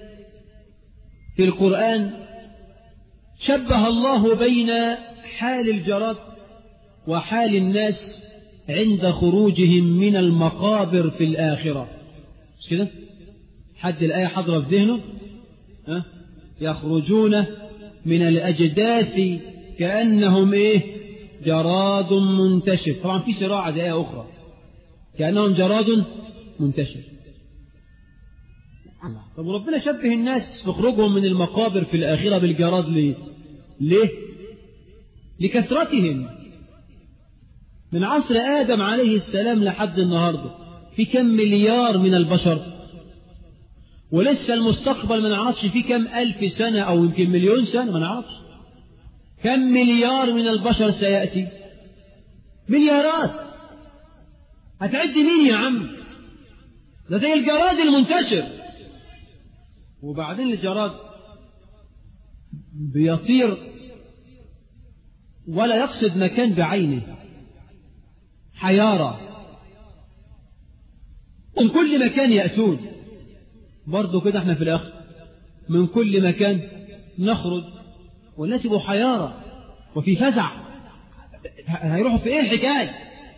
في القرآن شبه الله بين حال الجراد وحال الناس عند خروجهم من المقابر في الآخرة مش كده حد الآية حضرة في ذهنه أه؟ يخرجون من الأجداث كأنهم إيه جراد منتشر طبعا في صراع دي آية أخرى كأنهم جراد منتشر طب ربنا شبه الناس في خروجهم من المقابر في الآخرة بالجراد ليه ليه لكثرتهم من عصر آدم عليه السلام لحد النهاردة في كم مليار من البشر ولسه المستقبل ما نعرفش فيه كم ألف سنة أو يمكن مليون سنة ما نعرفش كم مليار من البشر سيأتي مليارات هتعد مين يا عم ده زي الجراد المنتشر وبعدين الجراد بيطير ولا يقصد مكان بعينه حيارى من كل مكان يأتون برضه كده احنا في الآخر من كل مكان نخرج والناس يبقوا حيارى وفي فزع هيروحوا في ايه الحكاية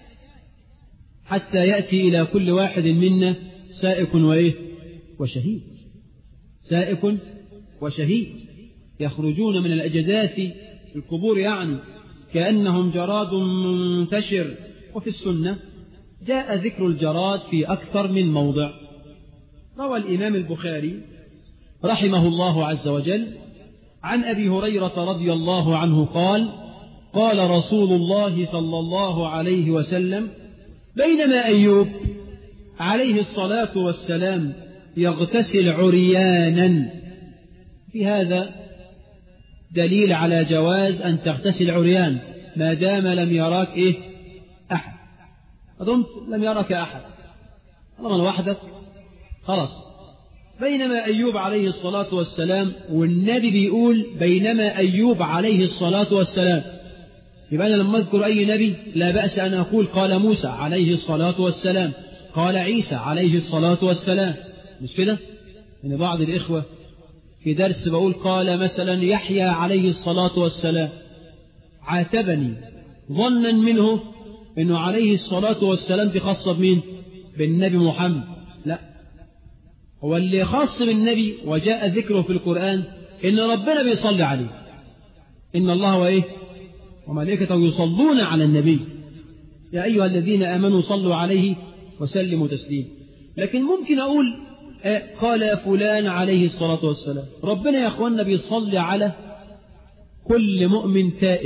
حتى يأتي إلى كل واحد منا سائق وإيه وشهيد سائق وشهيد يخرجون من الأجداث القبور يعني كأنهم جراد منتشر وفي السنة جاء ذكر الجراد في أكثر من موضع روى الإمام البخاري رحمه الله عز وجل عن أبي هريرة رضي الله عنه قال قال رسول الله صلى الله عليه وسلم بينما أيوب عليه الصلاة والسلام يغتسل عريانا في هذا دليل على جواز أن تغتسل عريان ما دام لم يراك إيه أحد أظن لم يرك أحد طالما وحدك خلاص بينما أيوب عليه الصلاة والسلام والنبي بيقول بينما أيوب عليه الصلاة والسلام يبقى أنا لما أذكر أي نبي لا بأس أن أقول قال موسى عليه الصلاة والسلام قال عيسى عليه الصلاة والسلام مش كده إن بعض الإخوة في درس بقول قال مثلا يحيى عليه الصلاة والسلام عاتبني ظنا منه انه عليه الصلاة والسلام دي خاصة بمين بالنبي محمد لا هو اللي خاص بالنبي وجاء ذكره في القرآن ان ربنا بيصلي عليه ان الله وايه وملائكته يصلون على النبي يا أيها الذين آمنوا صلوا عليه وسلموا تسليما لكن ممكن أقول قال فلان عليه الصلاة والسلام ربنا يا أخوانا بيصلي على كل مؤمن تائب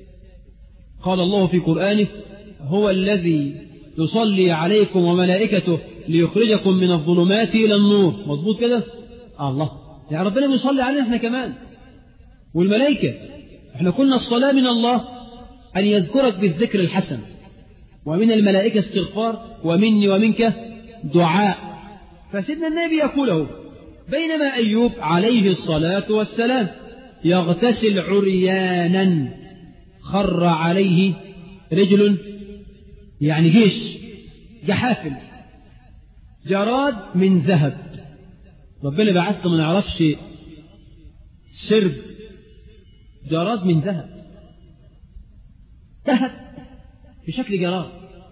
قال الله في قرآنه هو الذي يصلي عليكم وملائكته ليخرجكم من الظلمات إلى النور مظبوط كده آه الله يعني ربنا بيصلي علينا احنا كمان والملائكة احنا قلنا الصلاة من الله أن يذكرك بالذكر الحسن ومن الملائكة استغفار ومني ومنك دعاء فسيدنا النبي يقوله بينما أيوب عليه الصلاة والسلام يغتسل عريانا خر عليه رجل يعني جيش جحافل جراد من ذهب ربنا بعث ما نعرفش سرب جراد من ذهب ذهب في شكل جراد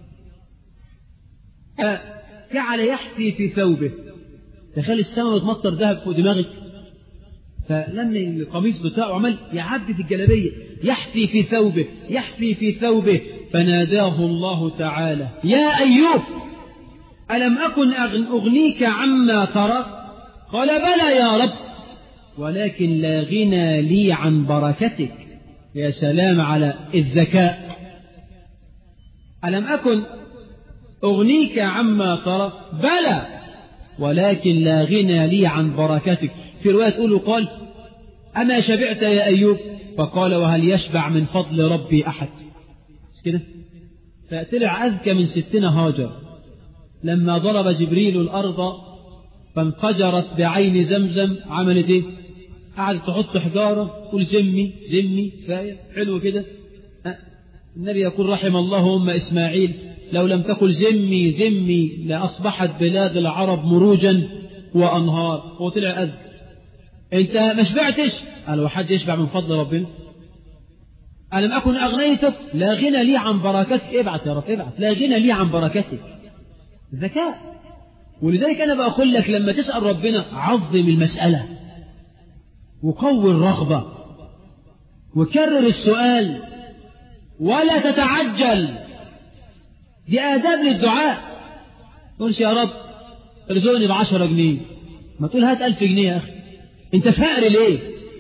جعل يحفي في ثوبه تخيل السماء بتمطر ذهب فوق دماغك فلم القميص بتاعه عمل يعبي في الجلابية يحفي في ثوبه يحفي في ثوبه فناداه الله تعالى يا أيوب ألم أكن أغنيك عما ترى قال بلى يا رب ولكن لا غنى لي عن بركتك يا سلام على الذكاء ألم أكن أغنيك عما ترى بلى ولكن لا غنى لي عن بركتك في رواية تقول قال أما شبعت يا أيوب فقال وهل يشبع من فضل ربي أحد مش كده فطلع أذكى من ستنا هاجر لما ضرب جبريل الأرض فانفجرت بعين زمزم عملت ايه قعدت تحط حجارة تقول زمي زمي كفاية حلو كده النبي يقول رحم الله أم إسماعيل لو لم تقل زمي زمي لأصبحت بلاد العرب مروجا وأنهار هو طلع أذكى أنت ما شبعتش قال وحد يشبع من فضل ربنا ألم أكن أغنيتك لا غنى لي عن بركتك ابعت يا رب ابعت لا غنى لي عن بركتك ذكاء ولذلك أنا بقول لك لما تسأل ربنا عظم المسألة وقوي الرغبة وكرر السؤال ولا تتعجل دي آداب للدعاء تقولش يا رب ارزقني بعشرة جنيه ما تقول هات ألف جنيه يا أخي أنت فقر ليه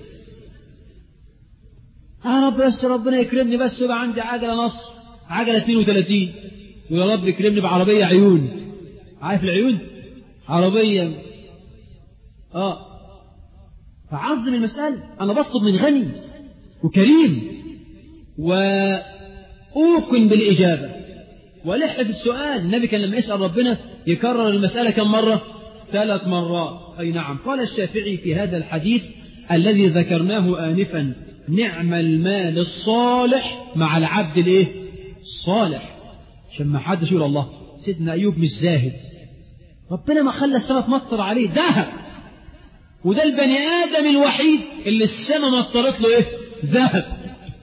يا رب بس ربنا يكرمني بس يبقى عندي عجلة نصر عجلة 32 ويا رب يكرمني بعربية عيون عارف العيون عربية اه فعظم المسألة أنا بطلب من غني وكريم وأوقن بالإجابة ولح في السؤال النبي كان لما يسأل ربنا يكرر المسألة كم مرة ثلاث مرات أي نعم قال الشافعي في هذا الحديث الذي ذكرناه آنفا نعم المال الصالح مع العبد الايه الصالح عشان ما حدش يقول الله سيدنا أيوب مش زاهد ربنا ما خلى السماء تمطر عليه ذهب وده البني آدم الوحيد اللي السماء مطرت له ايه ذهب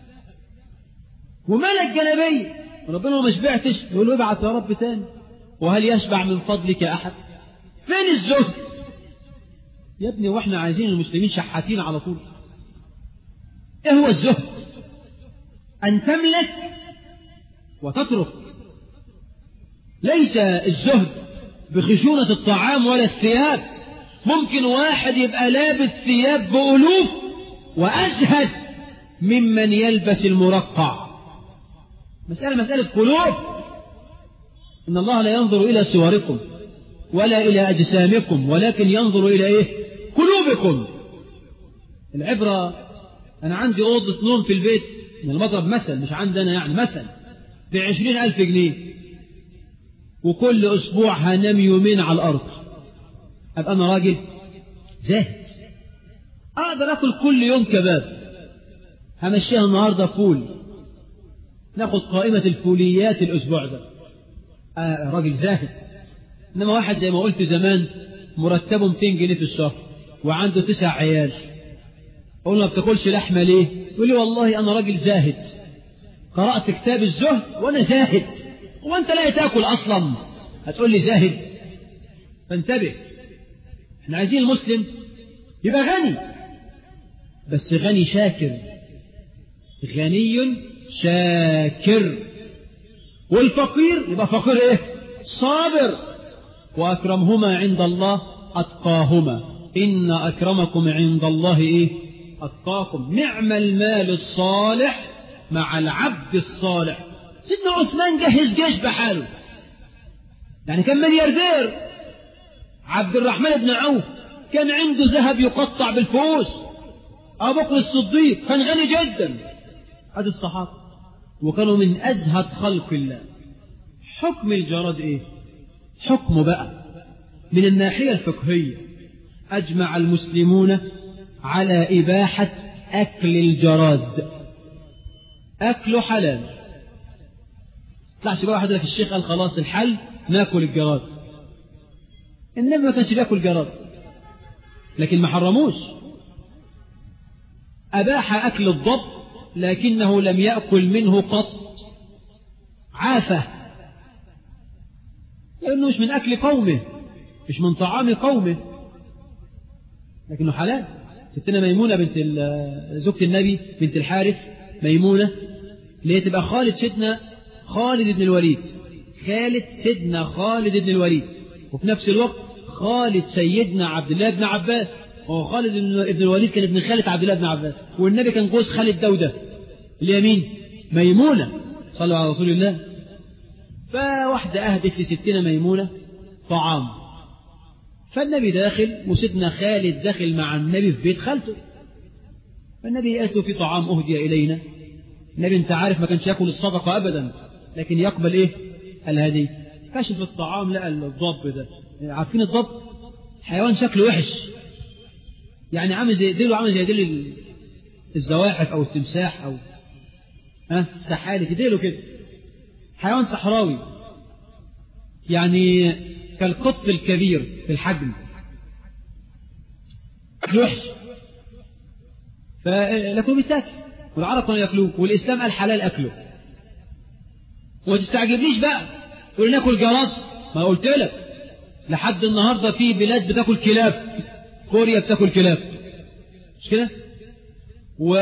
وملك جلبيه ربنا ما شبعتش يقول له ابعت يا رب تاني وهل يشبع من فضلك أحد فين الزهد يا ابني واحنا عايزين المسلمين شحاتين على طول ايه هو الزهد أن تملك وتترك ليس الزهد بخشونة الطعام ولا الثياب ممكن واحد يبقى لابس ثياب بألوف وأزهد ممن يلبس المرقع مسألة مسألة قلوب إن الله لا ينظر إلى صوركم ولا إلى أجسامكم ولكن ينظر إلى إيه قلوبكم العبرة أنا عندي أوضة نوم في البيت من المضرب مثل مش عندنا يعني مثل بعشرين ألف جنيه وكل أسبوع هنام يومين على الأرض أبقى أنا راجل زاهد أقدر أكل كل يوم كباب همشيها النهاردة فول ناخد قائمة الفوليات الأسبوع ده آه راجل زاهد إنما واحد زي ما قلت زمان مرتبه 200 جنيه في الشهر وعنده تسع عيال أقول له ما بتاكلش لحمة ليه؟ يقول لي والله أنا راجل زاهد قرأت كتاب الزهد وأنا زاهد هو أنت لا تاكل أصلا هتقول لي زاهد فانتبه احنا عايزين المسلم يبقى غني بس غني شاكر غني شاكر والفقير يبقى فقير ايه صابر واكرمهما عند الله اتقاهما ان اكرمكم عند الله ايه اتقاكم نعم المال الصالح مع العبد الصالح سيدنا عثمان جهز جيش بحاله يعني كان ملياردير عبد الرحمن بن عوف كان عنده ذهب يقطع بالفؤوس أبو بكر الصديق كان غني جدا هذه الصحابة وكانوا من أزهد خلق الله حكم الجراد إيه حكمه بقى من الناحية الفقهية أجمع المسلمون على إباحة أكل الجراد أكله حلال طلعش بقى واحد لك الشيخ قال خلاص الحل ناكل الجراد النبي ما كانش بياكل جراد لكن ما حرموش أباح أكل الضب لكنه لم يأكل منه قط عافة لأنه مش من أكل قومه مش من طعام قومه لكنه حلال ستنا ميمونة بنت زوجة النبي بنت الحارث ميمونة اللي هي تبقى خالد سيدنا خالد بن الوليد خالد سيدنا خالد بن الوليد وفي نفس الوقت خالد سيدنا عبد الله بن عباس هو خالد بن الوليد كان ابن خالد عبد الله بن عباس والنبي كان جوز خالد دودة اللي هي مين ميمونة صلوا على رسول الله فواحدة أهدت لستنا ميمونة طعام فالنبي داخل وسيدنا خالد داخل مع النبي في بيت خالته فالنبي قالت له في طعام أهدي إلينا النبي أنت عارف ما كانش يأكل الصدقة أبدا لكن يقبل إيه الهدي كشف الطعام لقى الضب ده عارفين الضب حيوان شكله وحش يعني عامل زي ديله عامل زي ديل الزواحف أو التمساح أو ها السحالي ديله كده حيوان صحراوي يعني كالقط الكبير في الحجم وحش فلكنه بيتاكل والعرب كانوا ياكلوه والاسلام قال حلال اكله وما تستعجبنيش بقى تقول ناكل جراد ما قلت لك لحد النهارده في بلاد بتاكل كلاب كوريا بتاكل كلاب مش كده و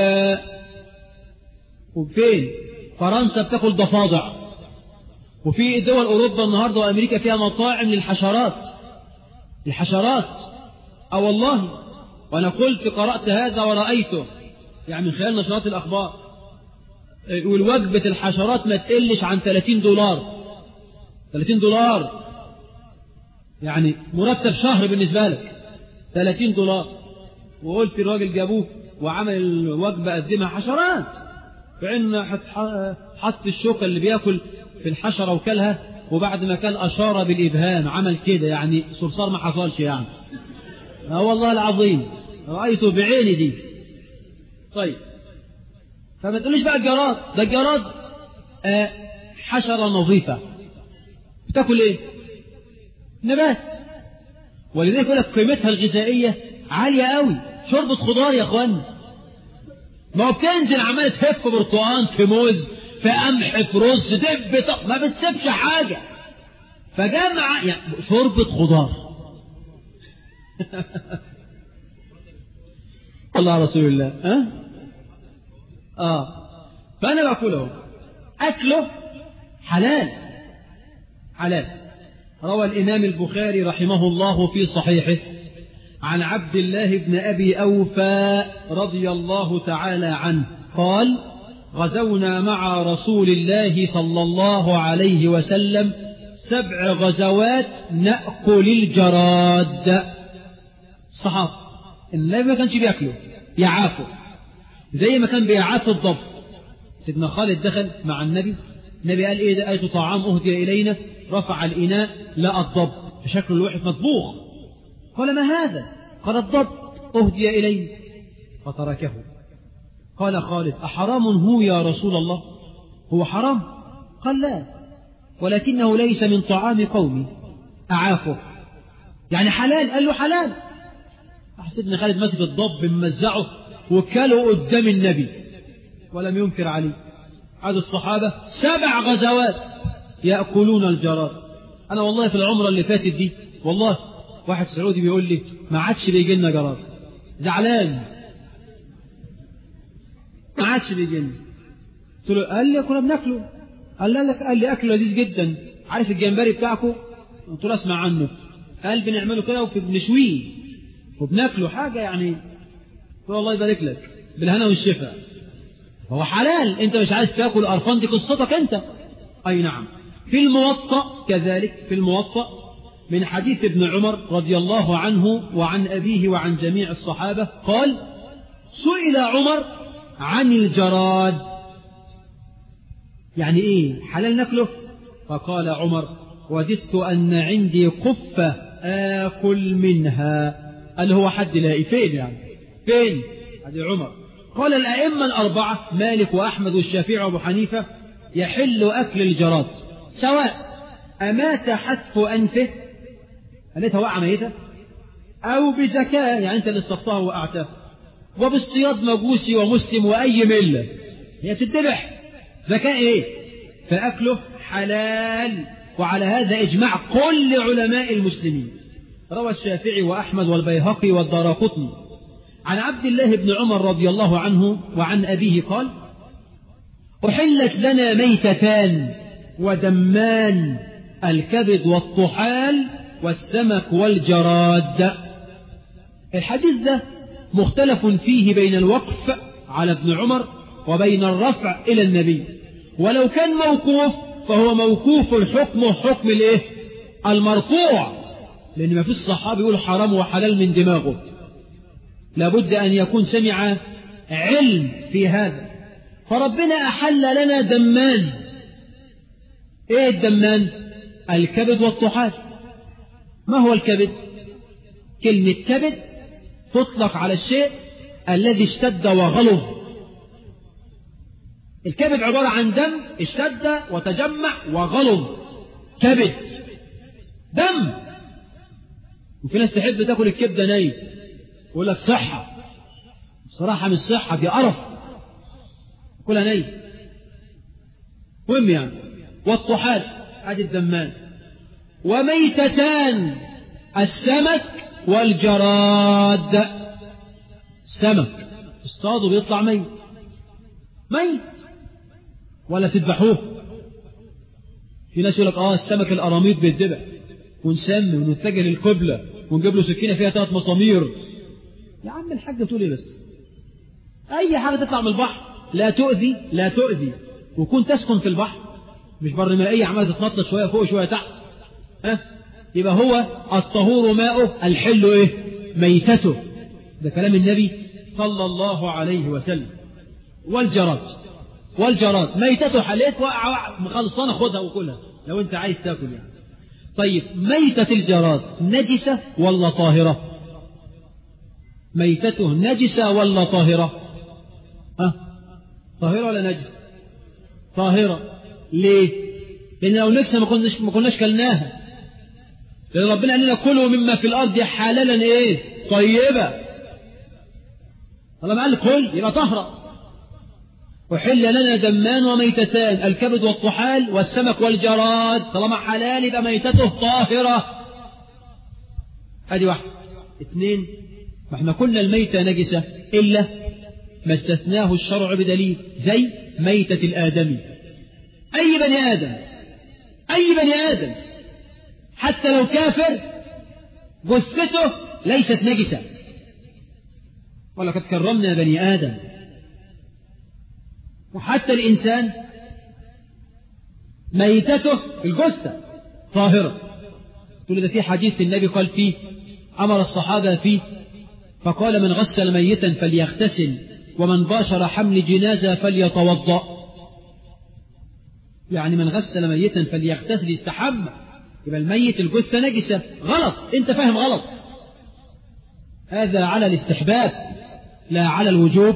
وفين فرنسا بتاكل ضفادع وفي دول أوروبا النهاردة وأمريكا فيها مطاعم للحشرات الحشرات أو والله وأنا قلت قرأت هذا ورأيته يعني من خلال نشرات الأخبار والوجبة الحشرات ما تقلش عن 30 دولار 30 دولار يعني مرتب شهر بالنسبة لك 30 دولار وقلت الراجل جابوه وعمل الوجبة قدمها حشرات فإن حط الشوكة اللي بياكل في الحشرة وكلها وبعد ما كان أشار بالإبهام عمل كده يعني صرصار ما حصلش يعني اه والله العظيم رأيته بعيني دي طيب فما تقوليش بقى الجراد ده الجراد آه حشرة نظيفة بتاكل ايه نبات ولذلك يقول لك قيمتها الغذائية عالية قوي شوربة خضار يا اخوان ما هو بتنزل عمالة تهف برتقان في موز في قمح في رز دب طق ما بتسيبش حاجة فجمع يعني شوربة خضار الله رسول الله ها اه فأنا بقوله أكله حلال حلال روى الإمام البخاري رحمه الله في صحيحه عن عبد الله بن أبي أوفى رضي الله تعالى عنه قال غزونا مع رسول الله صلى الله عليه وسلم سبع غزوات نأكل الجراد صحاب النبي ما كانش بياكله يعافه زي ما كان بيعاف الضب سيدنا خالد دخل مع النبي النبي قال ايه ده قالت طعام اهدي الينا رفع الاناء لقى الضب بشكل الوحش مطبوخ قال ما هذا قال الضب اهدي الينا فتركه قال خالد أحرام هو يا رسول الله هو حرام قال لا ولكنه ليس من طعام قومي أعافه يعني حلال قال له حلال سيدنا خالد مسك الضب ممزعه وكله قدام النبي ولم ينكر عليه عاد الصحابة سبع غزوات يأكلون الجراد أنا والله في العمرة اللي فاتت دي والله واحد سعودي بيقول لي ما عادش بيجي لنا جراد زعلان ما عادش بيجي لنا قلت له قال لي كنا بناكله قال لك قال لي اكله لذيذ جدا عارف الجمبري بتاعكم قلت له اسمع عنه قال بنعمله كده وبنشويه وبناكله حاجه يعني قلت له الله يبارك لك بالهنا والشفاء هو حلال انت مش عايز تاكل قرفان دي قصتك انت اي نعم في الموطأ كذلك في الموطأ من حديث ابن عمر رضي الله عنه وعن أبيه وعن جميع الصحابة قال سئل عمر عن الجراد يعني إيه حلال ناكله فقال عمر وددت أن عندي قفة آكل منها قال هو حد لاقي فين يعني فين هذه عمر قال الأئمة الأربعة مالك وأحمد والشافعي وأبو حنيفة يحل أكل الجراد سواء أمات حتف أنفه خليتها وقع ميتة أو بزكاة يعني أنت اللي اصطفتها وقعتها وبالصياد مجوسي ومسلم وأي ملة هي بتتذبح زكاة إيه فأكله حلال وعلى هذا إجماع كل علماء المسلمين روى الشافعي وأحمد والبيهقي والدارقطني عن عبد الله بن عمر رضي الله عنه وعن أبيه قال أحلت لنا ميتتان ودمان الكبد والطحال والسمك والجراد الحديث ده مختلف فيه بين الوقف على ابن عمر وبين الرفع إلى النبي ولو كان موقوف فهو موقوف الحكم حكم الايه المرفوع لأن ما فيش صحابي يقول حرام وحلال من دماغه لابد أن يكون سمع علم في هذا فربنا أحل لنا دمان إيه الدمان الكبد والطحال ما هو الكبد كلمة كبد تطلق على الشيء الذي اشتد وغلظ الكبد عبارة عن دم اشتد وتجمع وغلظ كبد دم وفي ناس تحب تاكل الكبدة ني يقول لك صحة بصراحة مش صحة دي قرف كلها ني مهم يعني والطحال ادي الدمان وميتتان السمك والجراد سمك تصطادوا بيطلع ميت ميت ولا تذبحوه في ناس يقول لك اه السمك القراميط بيتذبح ونسمي ونتجه للقبلة ونجيب له سكينة فيها ثلاث مسامير يا عم الحاج تقول ايه بس اي حاجة تطلع من البحر لا تؤذي لا تؤذي وكون تسكن في البحر مش بر مائية عمالة تتنطط شوية فوق شوية تحت ها يبقى هو الطهور ماؤه الحل ايه ميتته ده كلام النبي صلى الله عليه وسلم والجراد والجراد ميتته حليت وقع مخلصانة خدها وكلها لو انت عايز تاكل يعني طيب ميتة الجراد نجسة ولا طاهرة ميتته نجسة ولا طاهرة ها طاهرة ولا نجسة طاهرة ليه لأن لو نجسة ما كناش ما كناش كلناها لأن ربنا قال لنا كلوا مما في الأرض حلالا إيه طيبة طالما قال كل يبقى طهرة وحل لنا دمان وميتتان الكبد والطحال والسمك والجراد طالما حلال يبقى ميتته طاهرة هذه واحدة اثنين ما احنا قلنا الميتة نجسة إلا ما استثناه الشرع بدليل زي ميتة الآدمي أي بني آدم أي بني آدم حتى لو كافر جثته ليست نجسة ولقد كرمنا بني آدم وحتى الإنسان ميتته الجثة طاهرة تقول ده في حديث النبي قال فيه أمر الصحابة فيه فقال من غسل ميتا فليغتسل ومن باشر حمل جنازة فليتوضأ يعني من غسل ميتا فليغتسل يستحمى يبقى الميت الجثة نجسة غلط انت فاهم غلط هذا على الاستحباب لا على الوجوب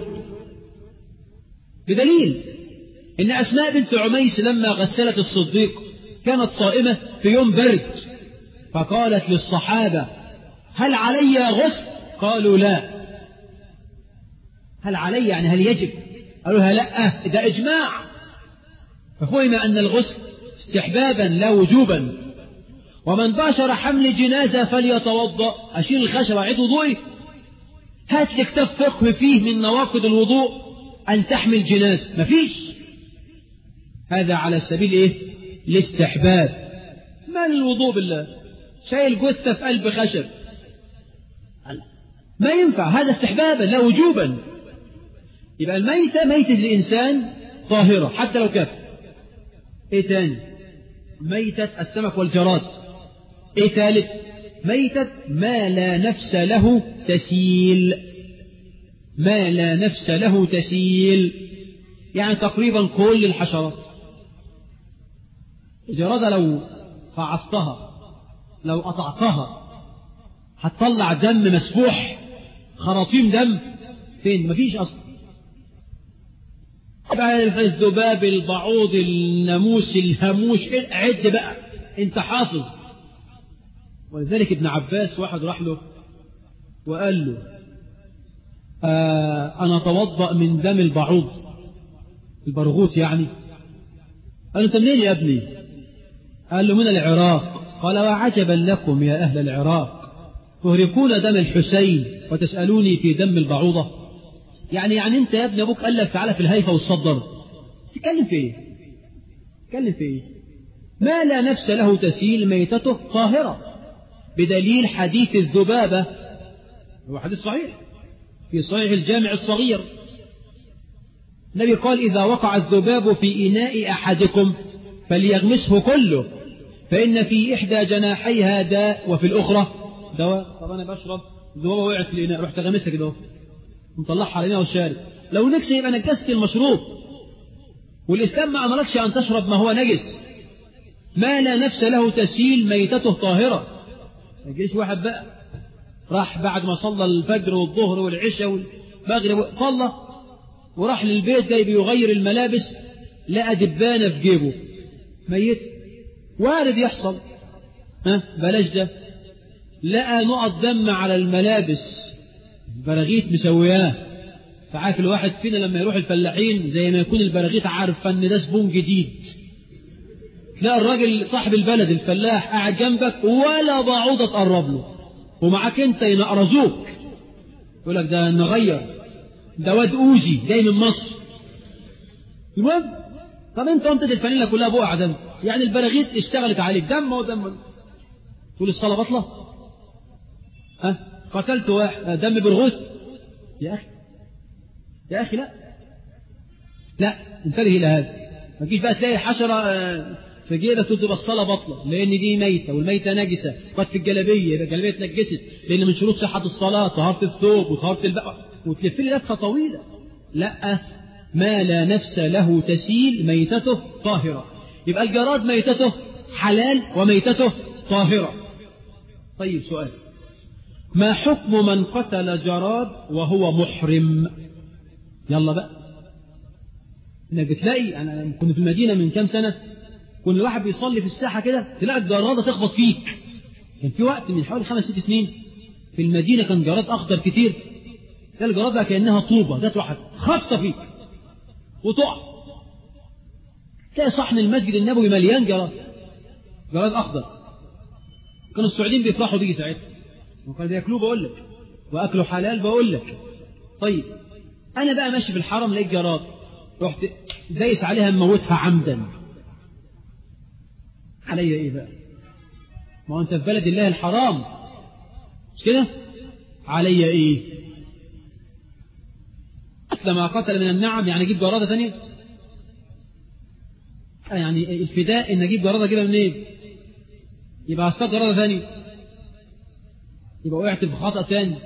بدليل ان اسماء بنت عميس لما غسلت الصديق كانت صائمة في يوم برد فقالت للصحابة هل علي غسل قالوا لا هل علي يعني هل يجب قالوا لها لا ده اجماع ففهم ان الغسل استحبابا لا وجوبا ومن باشر حمل جنازة فليتوضأ أشيل الخشب أعيد وضوئي هات لي كتاب فقه فيه من نواقض الوضوء أن تحمل جنازة مفيش هذا على سبيل إيه الاستحباب ما الوضوء بالله شايل جثة في قلب خشب ما ينفع هذا استحبابا لا وجوبا يبقى الميتة ميتة الإنسان طاهرة حتى لو كافر إيه تاني ميتة السمك والجراد إيه ثالث ميتة ما لا نفس له تسيل ما لا نفس له تسيل يعني تقريبا كل الحشرات الجرادة لو فعصتها لو قطعتها هتطلع دم مسفوح خراطيم دم فين مفيش اصلا بقى الذباب البعوض الناموس الهاموش عد بقى انت حافظ ولذلك ابن عباس واحد راح له وقال له آه انا اتوضا من دم البعوض البرغوث يعني قال له انت منين يا ابني قال له من العراق قال وعجبا لكم يا اهل العراق تهرقون دم الحسين وتسالوني في دم البعوضه يعني يعني انت يا ابني ابوك قال لك تعالى في الهيفا والصدر تتكلم في ايه تتكلم في ايه ما لا نفس له تسيل ميتته طاهره بدليل حديث الذبابه هو حديث صحيح في صحيح الجامع الصغير النبي قال إذا وقع الذباب في إناء أحدكم فليغمسه كله فإن في إحدى جناحيها داء وفي الأخرى دواء طب أنا بشرب الذبابة وقعت في الإناء رحت غمسها كده مطلعها على الإناء والشارب لو نكس يبقى نجست المشروب والإسلام ما أمركش أن تشرب ما هو نجس ما لا نفس له تسيل ميتته طاهرة ما يجيش واحد بقى راح بعد ما صلى الفجر والظهر والعشاء والمغرب صلى وراح للبيت جاي بيغير الملابس لقى دبانة في جيبه ميت وارد يحصل ها بلاش ده لقى نقط دم على الملابس براغيث مسوياه فعارف الواحد فينا لما يروح الفلاحين زي ما يكون البراغيث عارفه ان ده زبون جديد تلاقي الراجل صاحب البلد الفلاح قاعد جنبك ولا بعوضة تقرب له ومعاك انت ينقرزوك يقول لك ده نغير ده واد اوزي جاي من مصر المهم طب انت قمت الفانيلا كلها بقع دم يعني البراغيث اشتغلت عليك دم ودم تقول الصلاه بطله ها قتلت واحد دم برغوث يا اخي يا اخي لا لا انتبه الى هذا ما تجيش بقى تلاقي حشره في جيبك تبقى الصلاه بطله لان دي ميته والميته نجسه قد في الجلابيه يبقى الجلابيه اتنجست لان من شروط صحه الصلاه طهاره الثوب وطهاره البقر وتلف لي لفه طويله لا ما لا نفس له تسيل ميتته طاهره يبقى الجراد ميتته حلال وميتته طاهره طيب سؤال ما حكم من قتل جراد وهو محرم يلا بقى انك بتلاقي انا كنت في المدينه من كام سنه كل واحد بيصلي في الساحة كده تلاقي الجرادة تخبط فيك كان في وقت من حوالي خمس ست سنين في المدينة كان جراد أخضر كتير تلاقي الجرادة كأنها طوبة جت واحد خبطة فيك وتقع تلاقي صحن المسجد النبوي مليان جراد جراد أخضر كانوا السعوديين بيفرحوا بيجي ساعتها وكانوا بياكلوه بقول لك وأكله حلال بقول لك طيب أنا بقى ماشي في الحرم لقيت جراد رحت دايس عليها مموتها عمدا علي ايه بقى ما هو انت في بلد الله الحرام مش كده علي ايه لما قتل من النعم يعني اجيب جرادة ثانية يعني الفداء ان اجيب جرادة اجيبها منين إيه؟ يبقى اصطاد جرادة ثانية يبقى وقعت في خطأ ثاني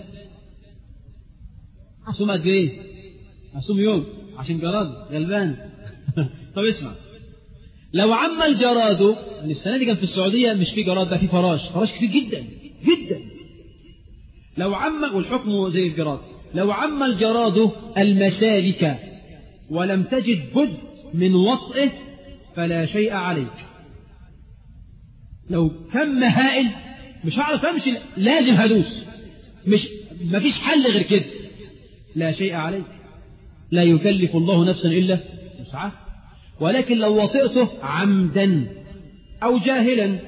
اصوم قد ايه اصوم يوم عشان جراد غلبان طب اسمع لو عم الجراد يعني السنة دي كان في السعودية مش في جراد بقى في فراش فراش كتير جدا جدا لو عم والحكم زي الجراد لو عم الجراد المسالك ولم تجد بد من وطئه فلا شيء عليك لو كم هائل مش هعرف امشي لازم هدوس مش مفيش حل غير كده لا شيء عليك لا يكلف الله نفسا الا وسعها ولكن لو وطئته عمدا أو جاهلا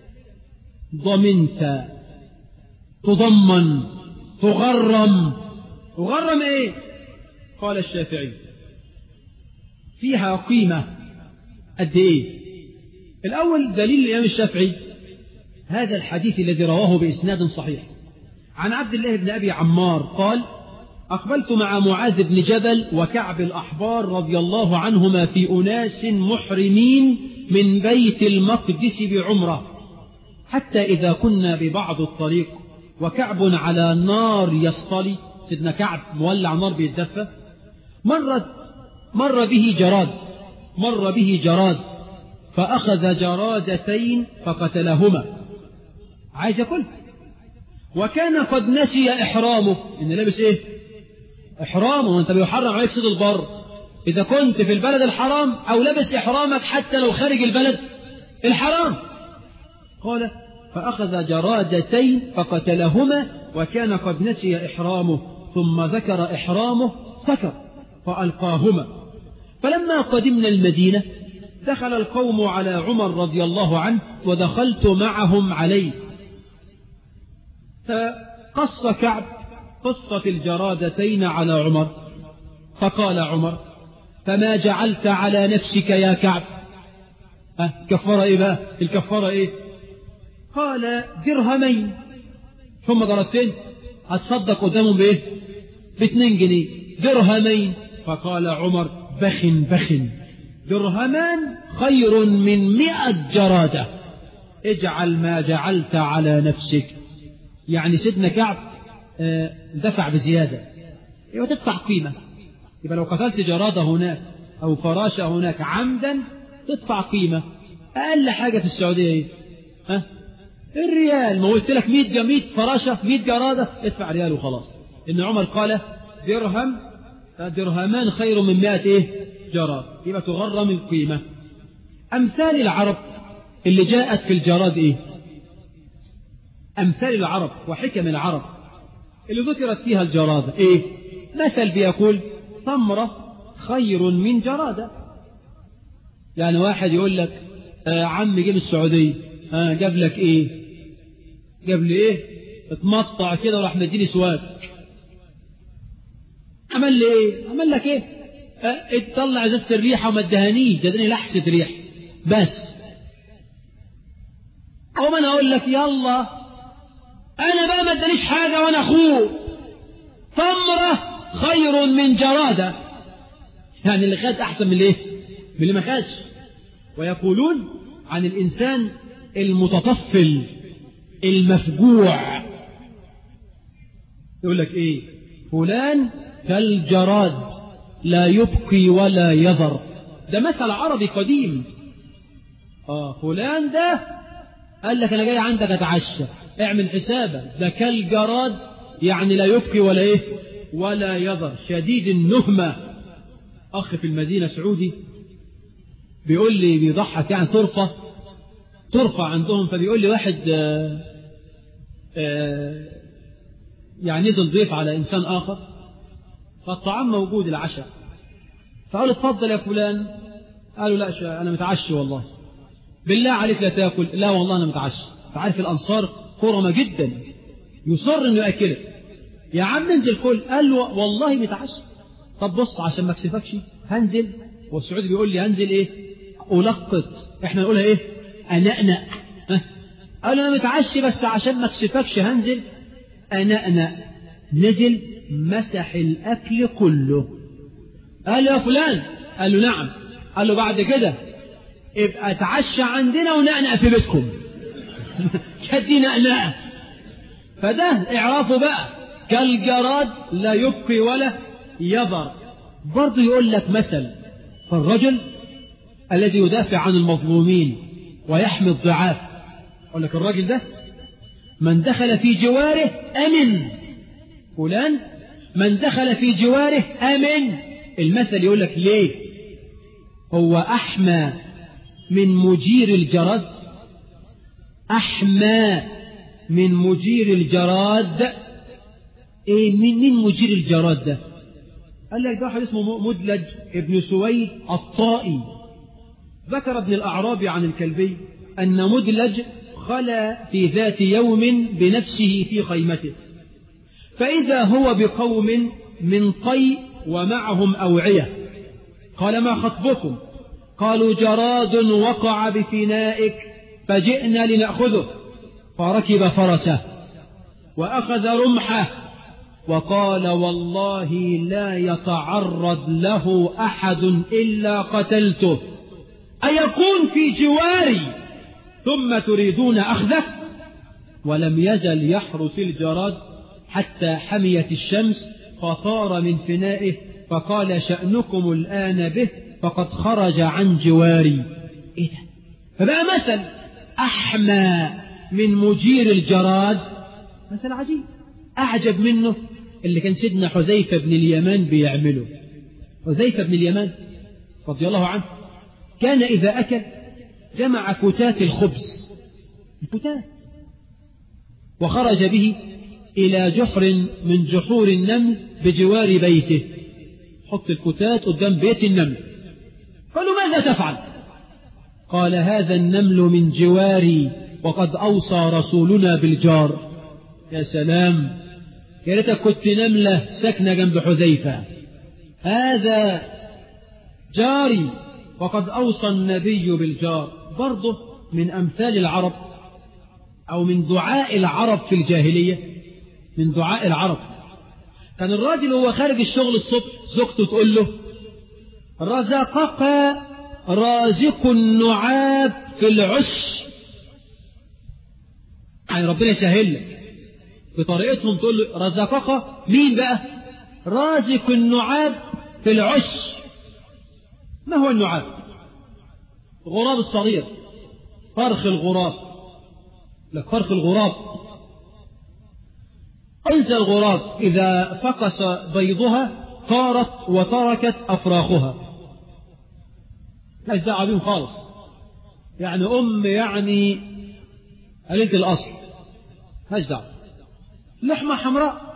ضمنت تضمن تغرم تغرم ايه قال الشافعي فيها قيمة قد ايه الأول دليل الإمام الشافعي هذا الحديث الذي رواه بإسناد صحيح عن عبد الله بن أبي عمار قال أقبلت مع معاذ بن جبل وكعب الأحبار رضي الله عنهما في أناس محرمين من بيت المقدس بعمرة حتى إذا كنا ببعض الطريق وكعب على نار يصطلي سيدنا كعب مولع نار بيتدفى مر مر به جراد مر به جراد فأخذ جرادتين فقتلهما عايز ياكل وكان قد نسي إحرامه إن لابس إيه إحرامه وأنت بيحرم عليك صيد البر إذا كنت في البلد الحرام أو لابس إحرامك حتى لو خارج البلد الحرام قال فأخذ جرادتين فقتلهما وكان قد نسي إحرامه ثم ذكر إحرامه فكر فألقاهما فلما قدمنا المدينة دخل القوم على عمر رضي الله عنه ودخلت معهم عليه فقص كعب قصة الجرادتين على عمر فقال عمر فما جعلت على نفسك يا كعب أه كفر إيه بقى الكفارة إيه قال درهمين ثم ضربتين هتصدق قدامهم بإيه باثنين جنيه درهمين فقال عمر بخ بخ درهمان خير من مئة جرادة اجعل ما جعلت على نفسك يعني سيدنا كعب آه، دفع بزيادة يبقى تدفع قيمة يبقى لو قتلت جرادة هناك أو فراشة هناك عمدا تدفع قيمة أقل حاجة في السعودية إيه؟ ها؟ الريال ما قلت لك 100 100 فراشة 100 جرادة ادفع ريال وخلاص إن عمر قال درهم درهمان خير من 100 إيه جراد يبقى تغرم القيمة أمثال العرب اللي جاءت في الجراد إيه أمثال العرب وحكم العرب اللي ذكرت فيها الجرادة إيه مثل بيقول تمرة خير من جرادة يعني واحد يقول لك آه عم جيب السعودية آه جاب لك إيه جاب لي إيه اتمطع كده وراح مديني سواد عمل لي إيه عمل لك إيه آه اتطلع ازازة الريحة وما ادهانيش ده اداني لحسة ريح بس أو أنا أقول لك يلا أنا بقى ما ادانيش حاجة وأنا أخوه تمرة خير من جرادة يعني اللي خد أحسن من الإيه؟ من اللي ما خدش ويقولون عن الإنسان المتطفل المفجوع يقول لك إيه فلان كالجراد لا يبقي ولا يذر ده مثل عربي قديم آه فلان ده قال لك أنا جاي عندك أتعشى اعمل حسابك ده كالجراد يعني لا يبقي ولا إيه ولا يذر شديد النهمة أخ في المدينة سعودي بيقول لي بيضحك يعني طرفة طرفة عندهم فبيقول لي واحد آآ آآ يعني نزل ضيف على إنسان آخر فالطعام موجود العشاء فقال اتفضل يا فلان قالوا لا شا أنا متعشي والله بالله عليك لا تاكل لا والله أنا متعشي فعارف الأنصار كرمة جدا يصر إنه يأكلك يا عم انزل كل قال له والله متعشي طب بص عشان ما اكسفكش هنزل والسعودي بيقول لي هنزل ايه ألقط احنا نقولها ايه أنأنأ قال انا متعشي بس عشان ما اكسفكش هنزل أنأنأ نزل مسح الأكل كله قال يا فلان قال له نعم قال له بعد كده ابقى اتعشى عندنا ونأنأ في بيتكم شدي نأنأ فده اعرفه بقى كالجراد لا يبقي ولا يضر برضه يقول لك مثل فالرجل الذي يدافع عن المظلومين ويحمي الضعاف يقول لك الراجل ده من دخل في جواره أمن فلان من دخل في جواره أمن المثل يقول لك ليه هو أحمى من مجير الجراد أحمى من مجير الجراد ايه مين مين مجير الجراد ده قال لك ده واحد اسمه مدلج ابن سويد الطائي ذكر ابن الأعرابي عن الكلبي أن مدلج خلا في ذات يوم بنفسه في خيمته فإذا هو بقوم من طي ومعهم أوعية قال ما خطبكم قالوا جراد وقع بفنائك فجئنا لنأخذه فركب فرسه وأخذ رمحه وقال والله لا يتعرض له أحد إلا قتلته أيكون في جواري ثم تريدون أخذه ولم يزل يحرس الجراد حتى حميت الشمس فطار من فنائه فقال شأنكم الآن به فقد خرج عن جواري إيه ده فبقى مثل أحمى من مجير الجراد مثل عجيب أعجب منه اللي كان سيدنا حذيفة بن اليمان بيعمله حذيفة بن اليمان رضي الله عنه كان إذا أكل جمع كتات الخبز الكتات وخرج به إلى جحر من جحور النمل بجوار بيته حط الكتات قدام بيت النمل قالوا ماذا تفعل قال هذا النمل من جواري وقد أوصى رسولنا بالجار يا سلام يا ريتك كنت نملة ساكنة جنب حذيفة هذا جاري وقد أوصى النبي بالجار برضه من أمثال العرب أو من دعاء العرب في الجاهلية من دعاء العرب كان الراجل وهو خارج الشغل الصبح زوجته تقول له رزقك رازق النعاب في العش يعني ربنا يسهل لك بطريقتهم تقول له رزقك مين بقى رازق النعاب في العش ما هو النعاب الغراب الصغير فرخ الغراب لك فرخ الغراب أنثى الغراب إذا فقس بيضها طارت وتركت أفراخها لاش دعوة بيهم خالص يعني أم يعني قليلة الأصل لاش دعوة لحمة حمراء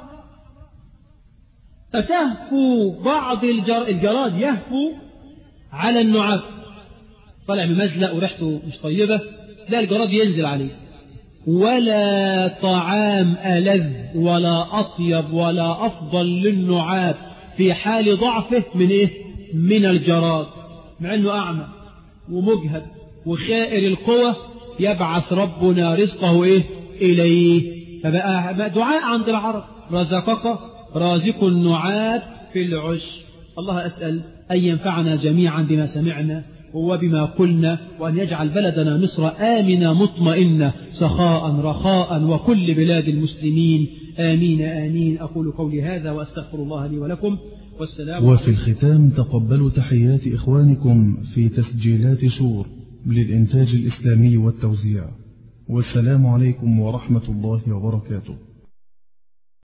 فتهفو بعض الجر... الجراد يهفو على النعاب طالع بمزلق وريحته مش طيبة لا الجراد ينزل عليه ولا طعام ألذ ولا أطيب ولا أفضل للنعاب في حال ضعفه من إيه؟ من الجراد مع أنه أعمى ومجهد وخائر القوى يبعث ربنا رزقه إيه؟ إليه فبقى دعاء عند العرب رزقك رازق النعاب في العش الله أسأل أن ينفعنا جميعا بما سمعنا وبما قلنا وأن يجعل بلدنا مصر آمنة مطمئنة سخاء رخاء وكل بلاد المسلمين آمين آمين أقول قولي هذا وأستغفر الله لي ولكم والسلام وفي الختام تقبلوا تحيات إخوانكم في تسجيلات شور للإنتاج الإسلامي والتوزيع والسلام عليكم ورحمة الله وبركاته